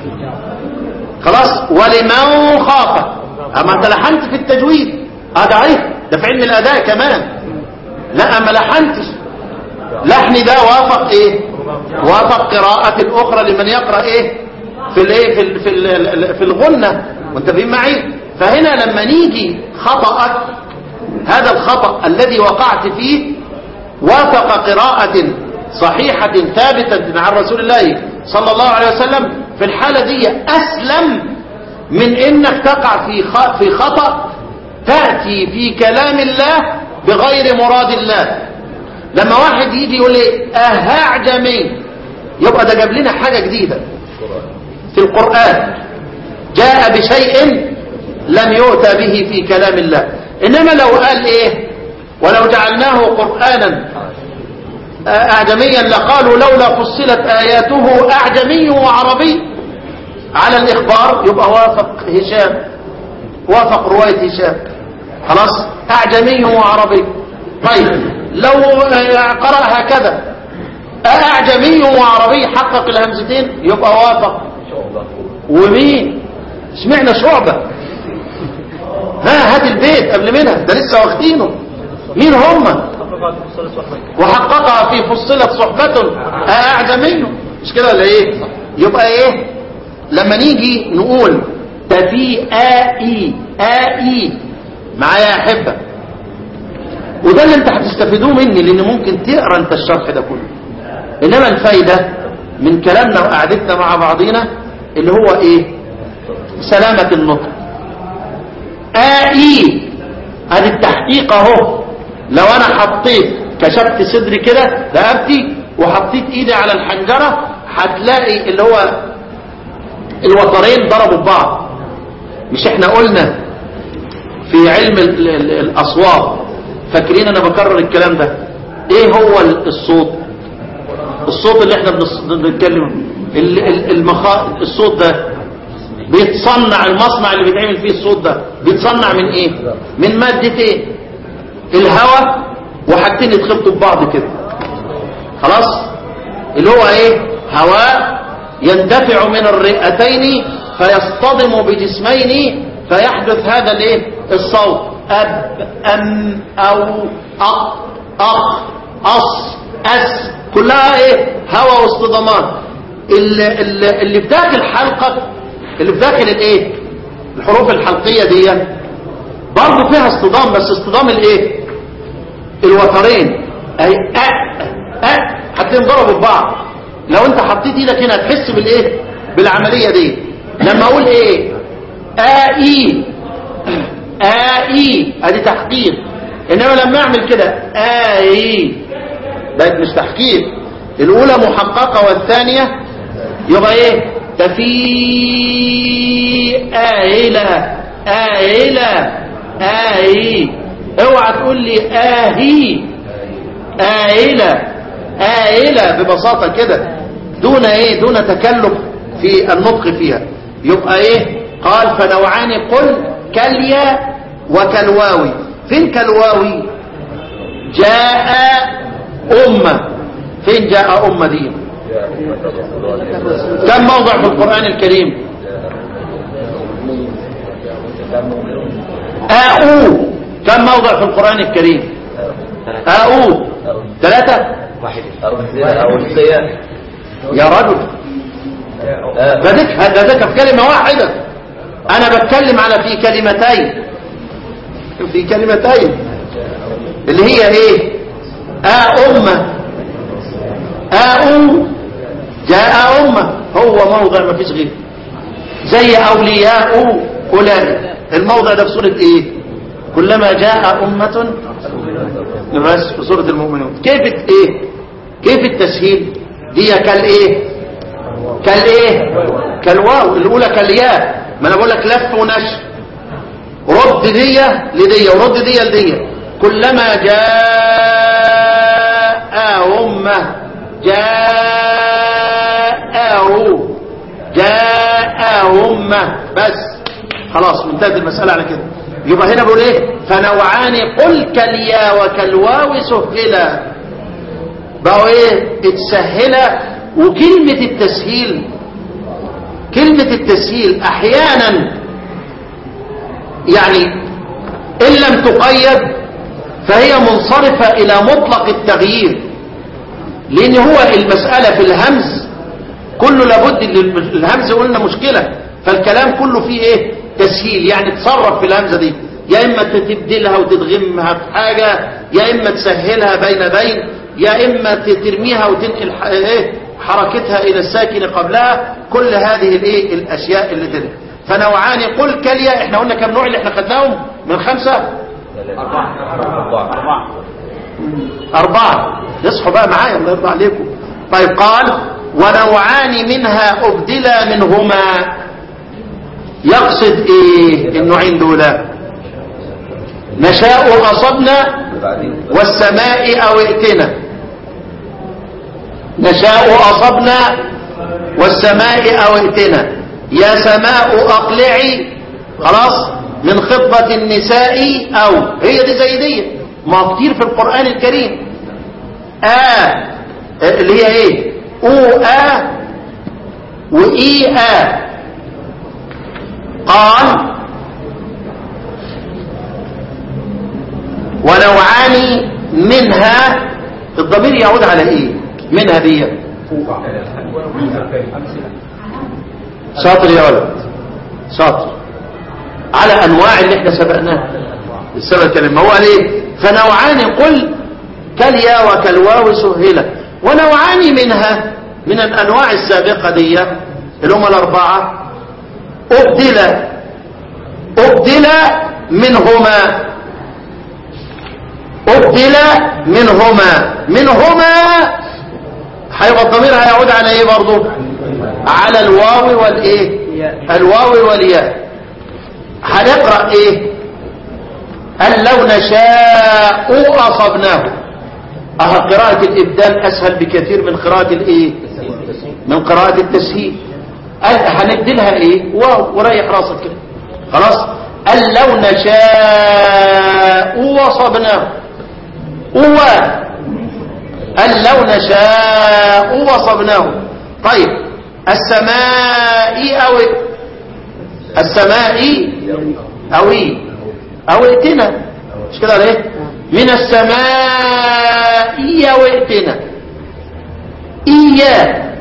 خلاص ولمن خاف اما انت لحنت في التجويد هذا عيب ده في علم الاداء كمان لا ما لحنتش لحني ده وافق ايه وافق قراءة الاخرى لمن يقرأ ايه في الايه في ال- في ال- في الغنة وانت فاهم معي فهنا لما نيجي خطأك هذا الخطأ الذي وقعت فيه وافق قراءة صحيحة ثابتة عن رسول الله صلى الله عليه وسلم في الحالة دي أسلم من إنك تقع في خ- في خطأ تأتي في كلام الله بغير مراد الله لما واحد يجي يقول لي أهعجمي يبقى ده جاب لنا حاجة جديدة في القرآن جاء بشيء لم يؤتى به في كلام الله إنما لو قال إيه ولو جعلناه قرآنا أعجميا لقالوا لولا فصلت آياته أعجمي وعربي على الإخبار يبقى وافق هشام وافق رواية هشام خلاص أعجمي وعربي طيب لو قرأ هكذا أعجمي وعربي حقق الهمزتين يبقى وافق ومين سمعنا شعبة ها هات البيت قبل منها ده لسه واخدينه مين هم وحققها في فصلت صحبة أعجمي مش كده ولا ايه يبقى ايه لما نيجي نقول ده في آئي آئي معايا يا أحبة وده اللي انت هتستفيدوه مني لان ممكن تقرا انت الشرح ده كله انما الفايدة من كلامنا وقعدتنا مع بعضينا اللي هو ايه سلامة النطق آئي ادي التحقيق اهو لو انا حطيت كشفت صدري كده رقبتي وحطيت ايدي على الحنجرة هتلاقي اللي هو الوترين ضربوا ببعض مش احنا قلنا في علم ال- ال- الاصوات فاكرين انا بكرر الكلام ده ايه هو ال- الصوت الصوت اللي احنا بنص- بنتكلم ال- ال- المخا... الصوت ده بيتصنع المصنع اللي بيتعمل فيه الصوت ده بيتصنع من ايه من مادتين الهواء وحاجتين يتخبطوا ببعض كده خلاص اللي هو ايه هواء يندفع من الرئتين فيصطدم بجسمين فيحدث هذا الايه الصوت اب ام او اق اخ اص اس كلها ايه هواء واصطدامات اللي, اللي, اللي في داخل حلقه اللي في داخل الايه الحروف الحلقيه دي برضه فيها اصطدام بس اصطدام الايه الوترين اي أ أ حاجتين ضربوا ببعض لو انت حطيت ايدك هنا هتحس بالايه بالعمليه دي لما اقول ايه اي اي ادي تحقيق انما لما اعمل كده اي بقت مش تحقيق الاولى محققه والثانيه يبقى ايه تفي آهلة آهلة آهي اوعى تقول لي آهي آهلة آهلة ببساطة كده دون ايه دون تكلف في النطق فيها يبقى ايه قال فنوعان قل كاليا وكالواوي فين كالواوي جاء أمة فين جاء أمة دي كم موضع في القرآن الكريم آؤو كم موضع في القرآن الكريم آؤو ثلاثة أرسية يا رجل ده ذكر ده ذكر في كلمة واحدة أنا بتكلم على في كلمتين في كلمتين اللي هي إيه أمة أو جاء أمة هو موضع ما فيش غيره زي أولياء فلان الموضع ده في سورة إيه كلما جاء أمة بس في سورة المؤمنون كيف إيه كيف التسهيل دي كالإيه كالإيه كالواو الأولى كالياء ما أنا بقول لك لف ونشر رد دي لدي ورد دي لدي كلما جاء أمة جاءه جاء أمة بس خلاص منتهت المسألة على كده يبقى هنا بقول ايه فنوعان قل كاليا وكالواو سهلا بقوا ايه اتسهلا وكلمة التسهيل كلمة التسهيل احيانا يعني ان لم تقيد فهي منصرفة الى مطلق التغيير لان هو المسألة في الهمز كله لابد إن الهمز قلنا مشكلة فالكلام كله فيه ايه تسهيل يعني تصرف في الهمزة دي يا اما تبدلها وتدغمها في حاجة يا اما تسهلها بين بين يا اما ترميها وتنقل ح- ايه حركتها الى الساكن قبلها كل هذه الايه الاشياء اللي تدل فنوعان قل كليا احنا قلنا كم نوع اللي احنا خدناهم من خمسة أربعة يصحوا بقى معايا الله يرضى عليكم طيب قال ونوعان منها أبدلا منهما يقصد إيه النوعين دول نشاء أصبنا والسماء أو ائتنا نشاء أصبنا والسماء أو ائتنا يا سماء أقلعي خلاص من خطبة النساء أو هي دي زي دي ما كتير في القرآن الكريم آ اللي هي ايه او آ وإي آ قال ونوعان منها الضمير يعود على ايه منها دي شاطر يا ولد شاطر على انواع اللي احنا سبقناها السبب كلمة هو قال ايه فنوعان قل كاليا وكالواو سهلة ونوعان منها من الانواع السابقة دي اللي هم الاربعة ابدل ابدل منهما ابدل منهما منهما هيبقى الضمير هيعود على ايه برضو على الواو والايه الواو والياء هنقرا ايه قال لو نشاء اصبناه اه قراءه الابدال اسهل بكثير من قراءه الايه من قراءه التسهيل قال هنبدلها ايه واو وريح راسك كده خلاص قال لو نشاء وصبناه هو قال لو نشاء وصبناه طيب السماء أو السماء أو إيه أو ائتنا مش كده ليه من السماء أو ائتنا إياه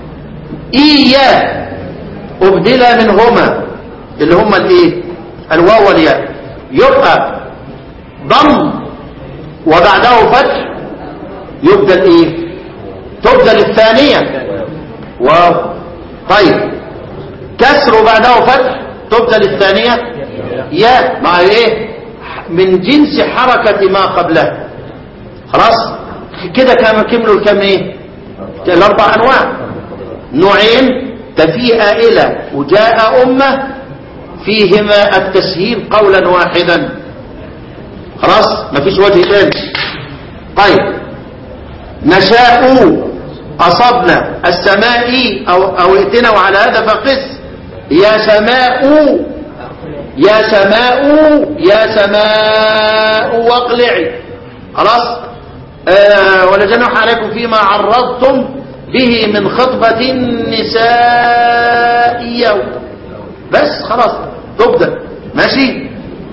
إياه أبدل منهما اللي هما الايه الواو والياء يبقى ضم وبعده فتح يبدل ايه تبدل الثانية واو طيب كسر وبعده فتح تبدل الثانية ياء مع ايه من جنس حركة ما قبلها خلاص كده كانوا كملوا الكم ايه الاربع انواع نوعين تفيء الى وجاء امه فيهما التسهيل قولا واحدا خلاص مفيش وجه ثاني طيب نشاء أصبنا السماء أو, أو ائتنا وعلى هذا فقس يا سماء يا سماء يا سماء واقلعي خلاص آه ولا جناح عليكم فيما عرضتم به من خطبة النساء يوم بس خلاص تبدأ ماشي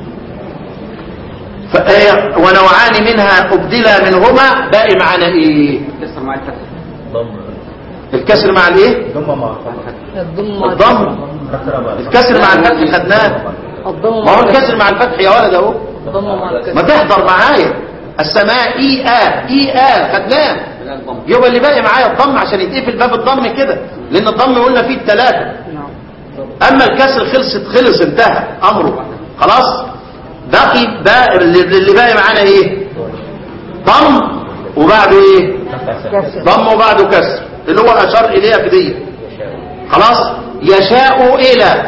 فآية ونوعان منها أبدلا منهما باقي معنا إيه كسر مع الفتح الكسر مع الإيه الضم الضم الكسر مع الفتح خدناه الضم ما هو الكسر مع الفتح يا ولد اهو الضم مع الكسر ما تحضر معايا السماء اي ا اي ا خدناه لا الضم يبقى اللي باقي معايا الضم عشان يتقفل باب الضم كده لان الضم قلنا فيه الثلاثه نعم اما الكسر خلصت خلص انتهى امره خلاص باقي بقى اللي اللي باقي معانا ايه ضم وبعده ايه كسر ضم وبعده كسر اللي هو اشار اليها في دي خلاص يشاء الى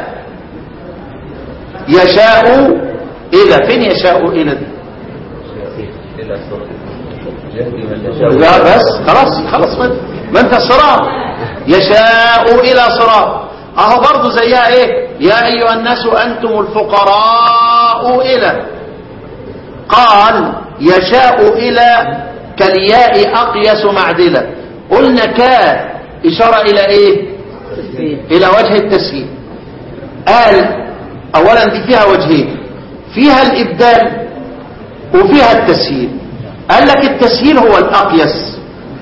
يشاء الى فين يشاء الى دي لا بس خلاص خلاص ما, ما انت الصراط يشاء الى صراط اهو برضو زيها ايه يا ايها الناس انتم الفقراء الى قال يشاء الى كالياء اقيس معدله قلنا كا اشاره الى ايه تسبيح الى وجه التسهيل قال اولا دي فيها وجهين فيها الابدال وفيها التسهيل قال لك التسهيل هو الاقيس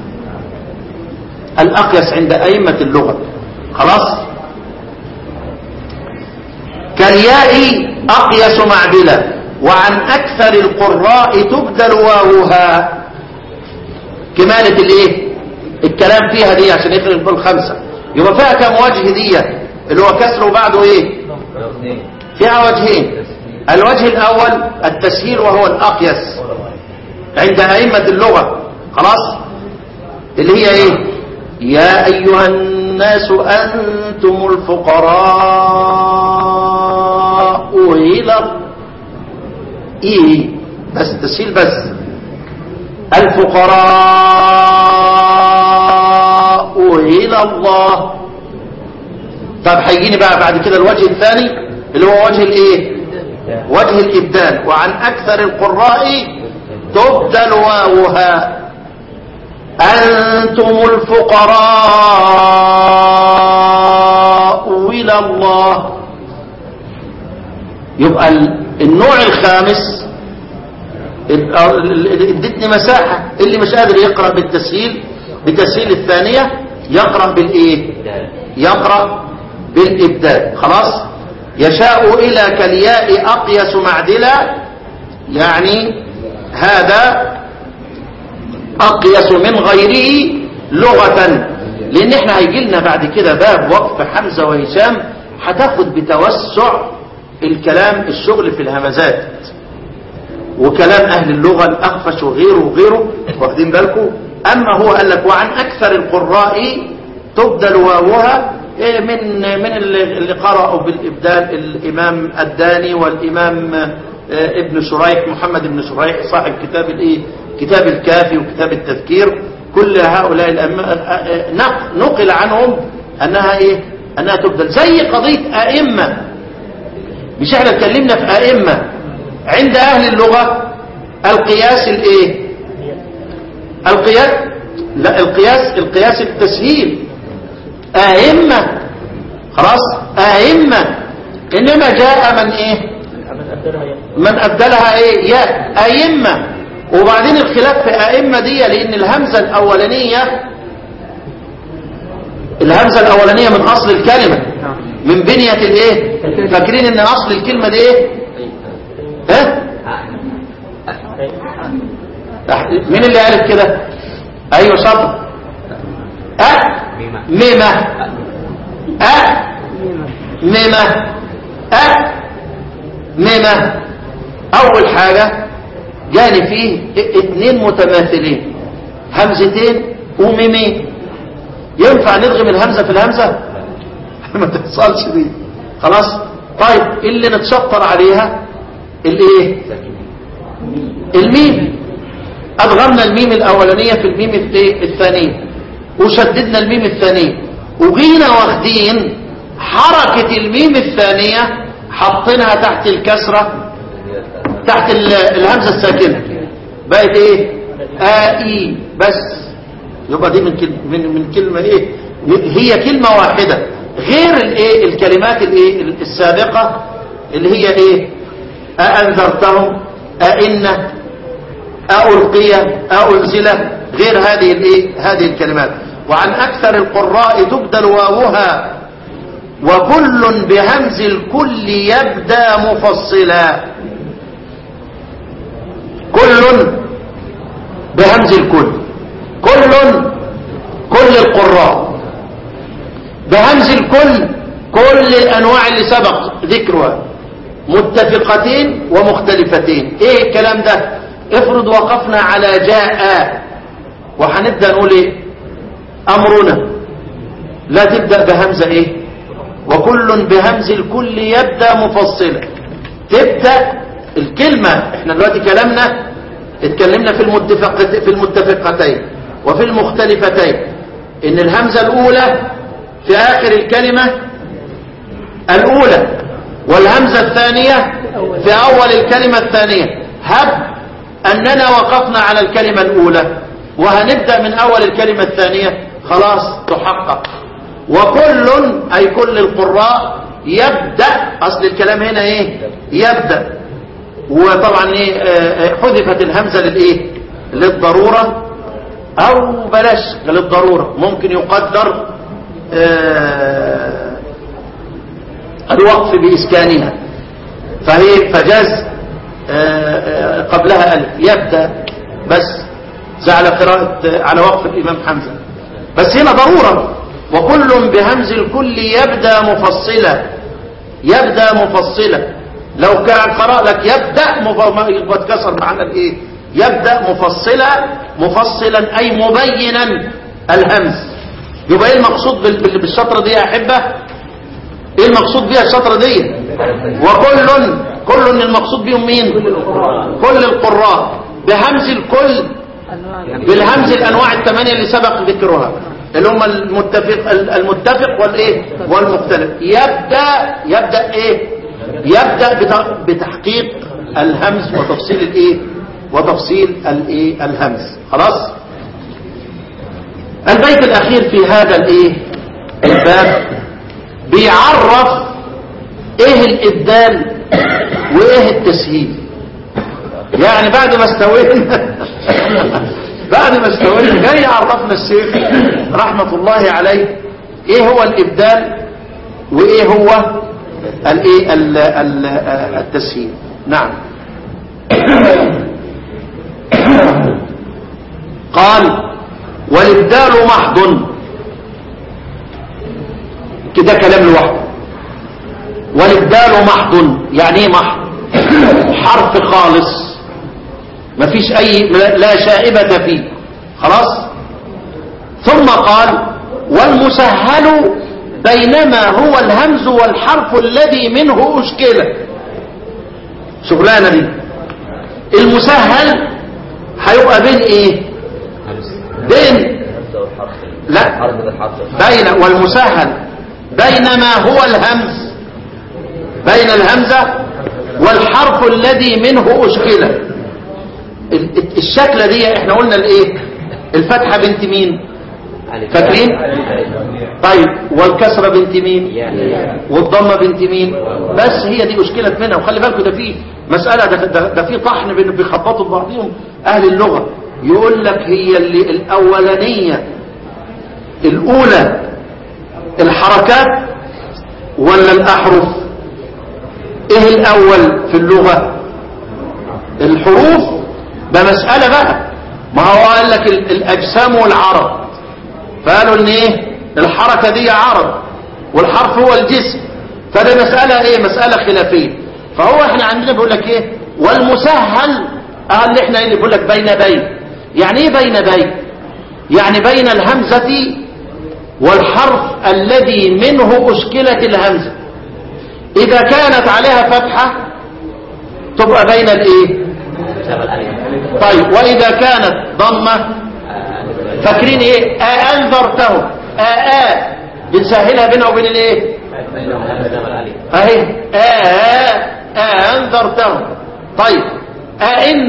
الاقيس عند ائمه اللغه خلاص كالياء اقيس معدله وعن اكثر القراء تبدل واوها كمالة الايه الكلام فيها دي عشان يخرج بالخمسة يبقى فيها كم وجه دي اللي هو كسر وبعده ايه فيها وجهين الوجه الاول التسهيل وهو الاقيس عند ائمة اللغة خلاص اللي هي ايه يا ايها الناس انتم الفقراء الى ايه بس تسهيل بس الفقراء إلى الله طب هيجيني بقى بعد كده الوجه الثاني اللي هو وجه الايه وجه الإبدال وعن أكثر القراء تبدل واوها أنتم الفقراء إلى الله يبقى ال- النوع الخامس ال- ال- ادتني مساحة اللي مش قادر يقرأ بالتسهيل بتسهيل الثانية يقرأ بالايه يقرأ بالإبدال خلاص يشاء إلى كالياء أقيس معدلا يعني هذا أقيس من غيره لغة لأن احنا هيجي لنا بعد كده باب وقف حمزة وهشام هتاخد بتوسع الكلام الشغل في الهمزات وكلام أهل اللغة الأخفش وغيره وغيره واخدين بالكم أما هو قال لك وعن أكثر القراء تبدل واوها إيه من من اللي اللي قرأوا بالإبدال الإمام الداني والإمام آه، ابن شريح محمد بن شريح صاحب كتاب الإيه كتاب الكافي وكتاب التذكير كل هؤلاء الأم- آه، آه، نق- نقل عنهم أنها إيه أنها تبدل زي قضية أئمة مش احنا اتكلمنا في أئمة عند أهل اللغة القياس الإيه القياس لا القياس القياس التسهيل أئمة خلاص أئمة إنما جاء من إيه من أبدلها إيه يا أئمة وبعدين الخلاف في أئمة دي لأن الهمزة الأولانية الهمزة الأولانية من أصل الكلمة من بنية الإيه فاكرين إن أصل الكلمة دي إيه ها مين اللي قالت كده ايوه شاطر أ ميمة أ ميمة أ ميمة أول حاجة جاني فيه ا- اتنين متماثلين همزتين وميمين ينفع ندغم الهمزة في الهمزة ما تحصلش دي خلاص طيب اللي نتشطر عليها الايه الميم أدغمنا الميم الأولانية في الميم الث- الثانية وشددنا الميم الثانية وجينا واخدين حركة الميم الثانية حطينها تحت الكسرة تحت ال- الهمزة الساكنة بقت ايه آئي بس يبقى دي من كلمة, من, من كلمة ايه هي كلمة واحدة غير الايه الكلمات الايه السابقة اللي هي ايه أأنذرتهم أئنة ألقي أنزل غير هذه الايه هذه الكلمات وعن أكثر القراء تبدل واوها وكل بهمز الكل يبدأ مفصلا كل بهمز الكل كل كل القراء بهمز الكل كل الأنواع اللي سبق ذكرها متفقتين ومختلفتين ايه الكلام ده افرض وقفنا على جاء وهنبدأ نقول ايه امرنا لا تبدأ بهمزة ايه وكل بهمز الكل يبدأ مفصلا تبدأ الكلمة احنا دلوقتي كلامنا اتكلمنا في المتفق في المتفقتين وفي المختلفتين ان الهمزة الاولى في اخر الكلمة الاولى والهمزة الثانية في اول الكلمة الثانية هب اننا وقفنا على الكلمة الاولى وهنبدأ من اول الكلمة الثانية خلاص تحقق وكل اي كل القراء يبدأ اصل الكلام هنا ايه يبدأ وطبعا ايه آه، آه، حذفت الهمزة للايه للضرورة او بلاش للضرورة ممكن يقدر آه، الوقف بإسكانها فهي فجاز آه، آه، قبلها ألف يبدأ بس زي على قراءة آه، على وقف الإمام حمزة بس هنا ضرورة وكل بهمز الكل يبدأ مفصلا يبدأ مفصلا لو كان قرأ لك يبدأ مف- ما يبقى اتكسر معنا الايه يبدأ مفصلا مفصلا أي مبينا الهمز يبقى ايه المقصود بال- بال- بالشطرة دي يا أحبة ايه المقصود بيها الشطرة دي وكل كل المقصود بيهم مين كل القراء بهمز الكل بالهمز الانواع الثمانية اللي سبق ذكرها اللي هم المتفق المتفق والايه والمختلف يبدا يبدا ايه يبدا بت- بتحقيق الهمز وتفصيل الايه وتفصيل الايه الهمز خلاص البيت الاخير في هذا الايه الباب بيعرف ايه الابدال وايه التسهيل يعني بعد ما استوينا بعد ما استوينا جاي يعرفنا الشيخ رحمة الله عليه ايه هو الابدال وايه هو الايه ال- ال- التسهيل نعم قال والابدال محض كده كلام لوحده والابدال محض يعني ايه محض حرف خالص مفيش اي لا شائبة فيه خلاص ثم قال والمسهل بينما هو الهمز والحرف الذي منه اشكل شغلانة دي المسهل هيبقى بين ايه بين لا بين والمسهل بينما هو الهمز بين الهمزة والحرف الذي منه أشكل ال- الشكلة دي احنا قلنا الايه الفتحة بنت مين فاكرين طيب والكسرة بنت مين والضمة بنت مين بس هي دي أشكلت منها وخلي بالكم ده في مسألة ده, ده, ده في طحن بين- بيخبطوا بعضهم أهل اللغة يقول لك هي اللي الأولانية الأولى الحركات ولا الأحرف ايه الاول في اللغة الحروف ده مسألة بقى ما هو قال لك ال- الاجسام والعرب فقالوا ان ايه الحركة دي عرب والحرف هو الجسم فده مسألة ايه مسألة خلافية فهو احنا عندنا بيقول لك ايه والمسهل قال اللي احنا اللي بيقول لك بين بين يعني ايه بين بين يعني بين الهمزة والحرف الذي منه أشكلت الهمزة إذا كانت عليها فتحة تبقى بين الإيه طيب وإذا كانت ضمة فاكرين إيه أأنذرتهم أأ بنسهلها بينها وبين الإيه أهي أأ أأنذرتهم طيب أئن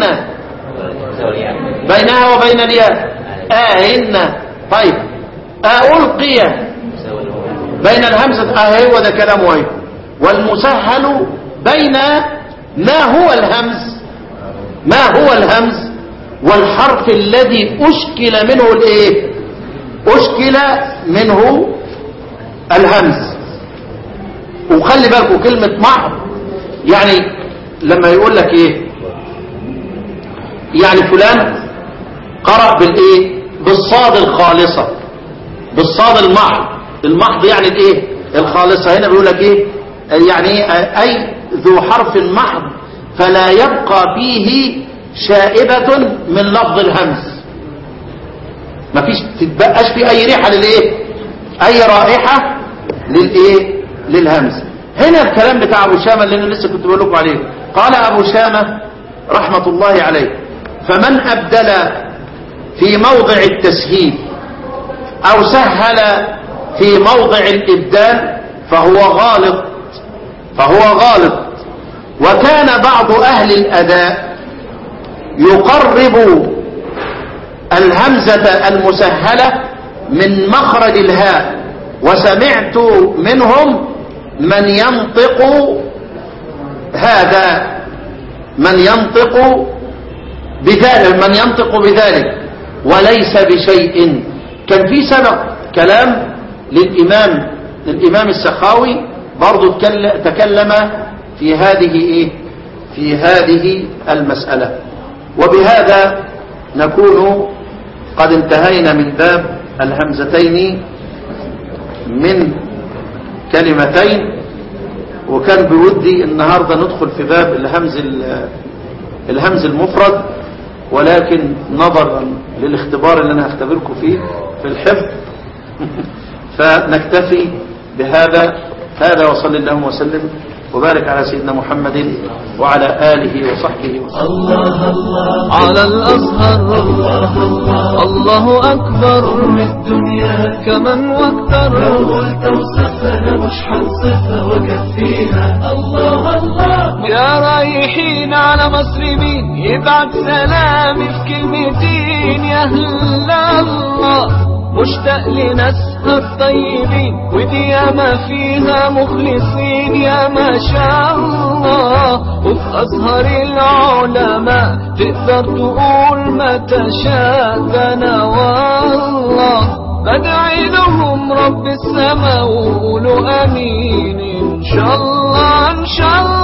بينها وبين الياء أئن طيب ألقي بين الهمزة أهي وده كلام وهي والمسهل بين ما هو الهمز ما هو الهمز والحرف الذي أشكل منه الايه أشكل منه الهمز وخلي بالكم كلمة محض يعني لما يقول لك ايه يعني فلان قرأ بالايه بالصاد الخالصة بالصاد المحض المحض يعني الايه الخالصة هنا بيقول لك ايه يعني ايه اي ذو حرف محض فلا يبقى فيه شائبة من لفظ الهمز مفيش تتبقاش فيه اي ريحة للايه اي رائحة للايه للهمز هنا الكلام بتاع ابو شامة اللي انا لسه كنت بقول لكم عليه قال ابو شامة رحمة الله عليه فمن ابدل في موضع التسهيل او سهل في موضع الابدال فهو غالط فهو غالط وكان بعض اهل الاداء يقرب الهمزة المسهلة من مخرج الهاء وسمعت منهم من ينطق هذا من ينطق بذلك من ينطق بذلك وليس بشيء كان في سبق كلام للإمام للإمام السخاوي برضو تكلم في هذه إيه في هذه المسألة وبهذا نكون قد انتهينا من باب الهمزتين من كلمتين وكان بودي النهاردة ندخل في باب الهمز الهمز المفرد ولكن نظرا للاختبار اللي انا هختبركم فيه في الحفظ فنكتفي بهذا هذا وصلى اللهم وسلم وبارك على سيدنا محمد وعلى آله وصحبه وسلم الله الله على الأزهر الله الله الله أكبر من الدنيا كمن لو واكثر قلت اوصفها مش هنصفها وكفيها الله الله يا رايحين على مصر مين يبعت سلامي في كلمتين يا هلا الله مشتاق لناسها الطيبين ودي ياما فيها مخلصين يا ما شاء الله وفي أزهر العلماء تقدر تقول ما تشاء ده أنا والله بدعي لهم رب السماء وقولوا امين ان شاء الله ان شاء الله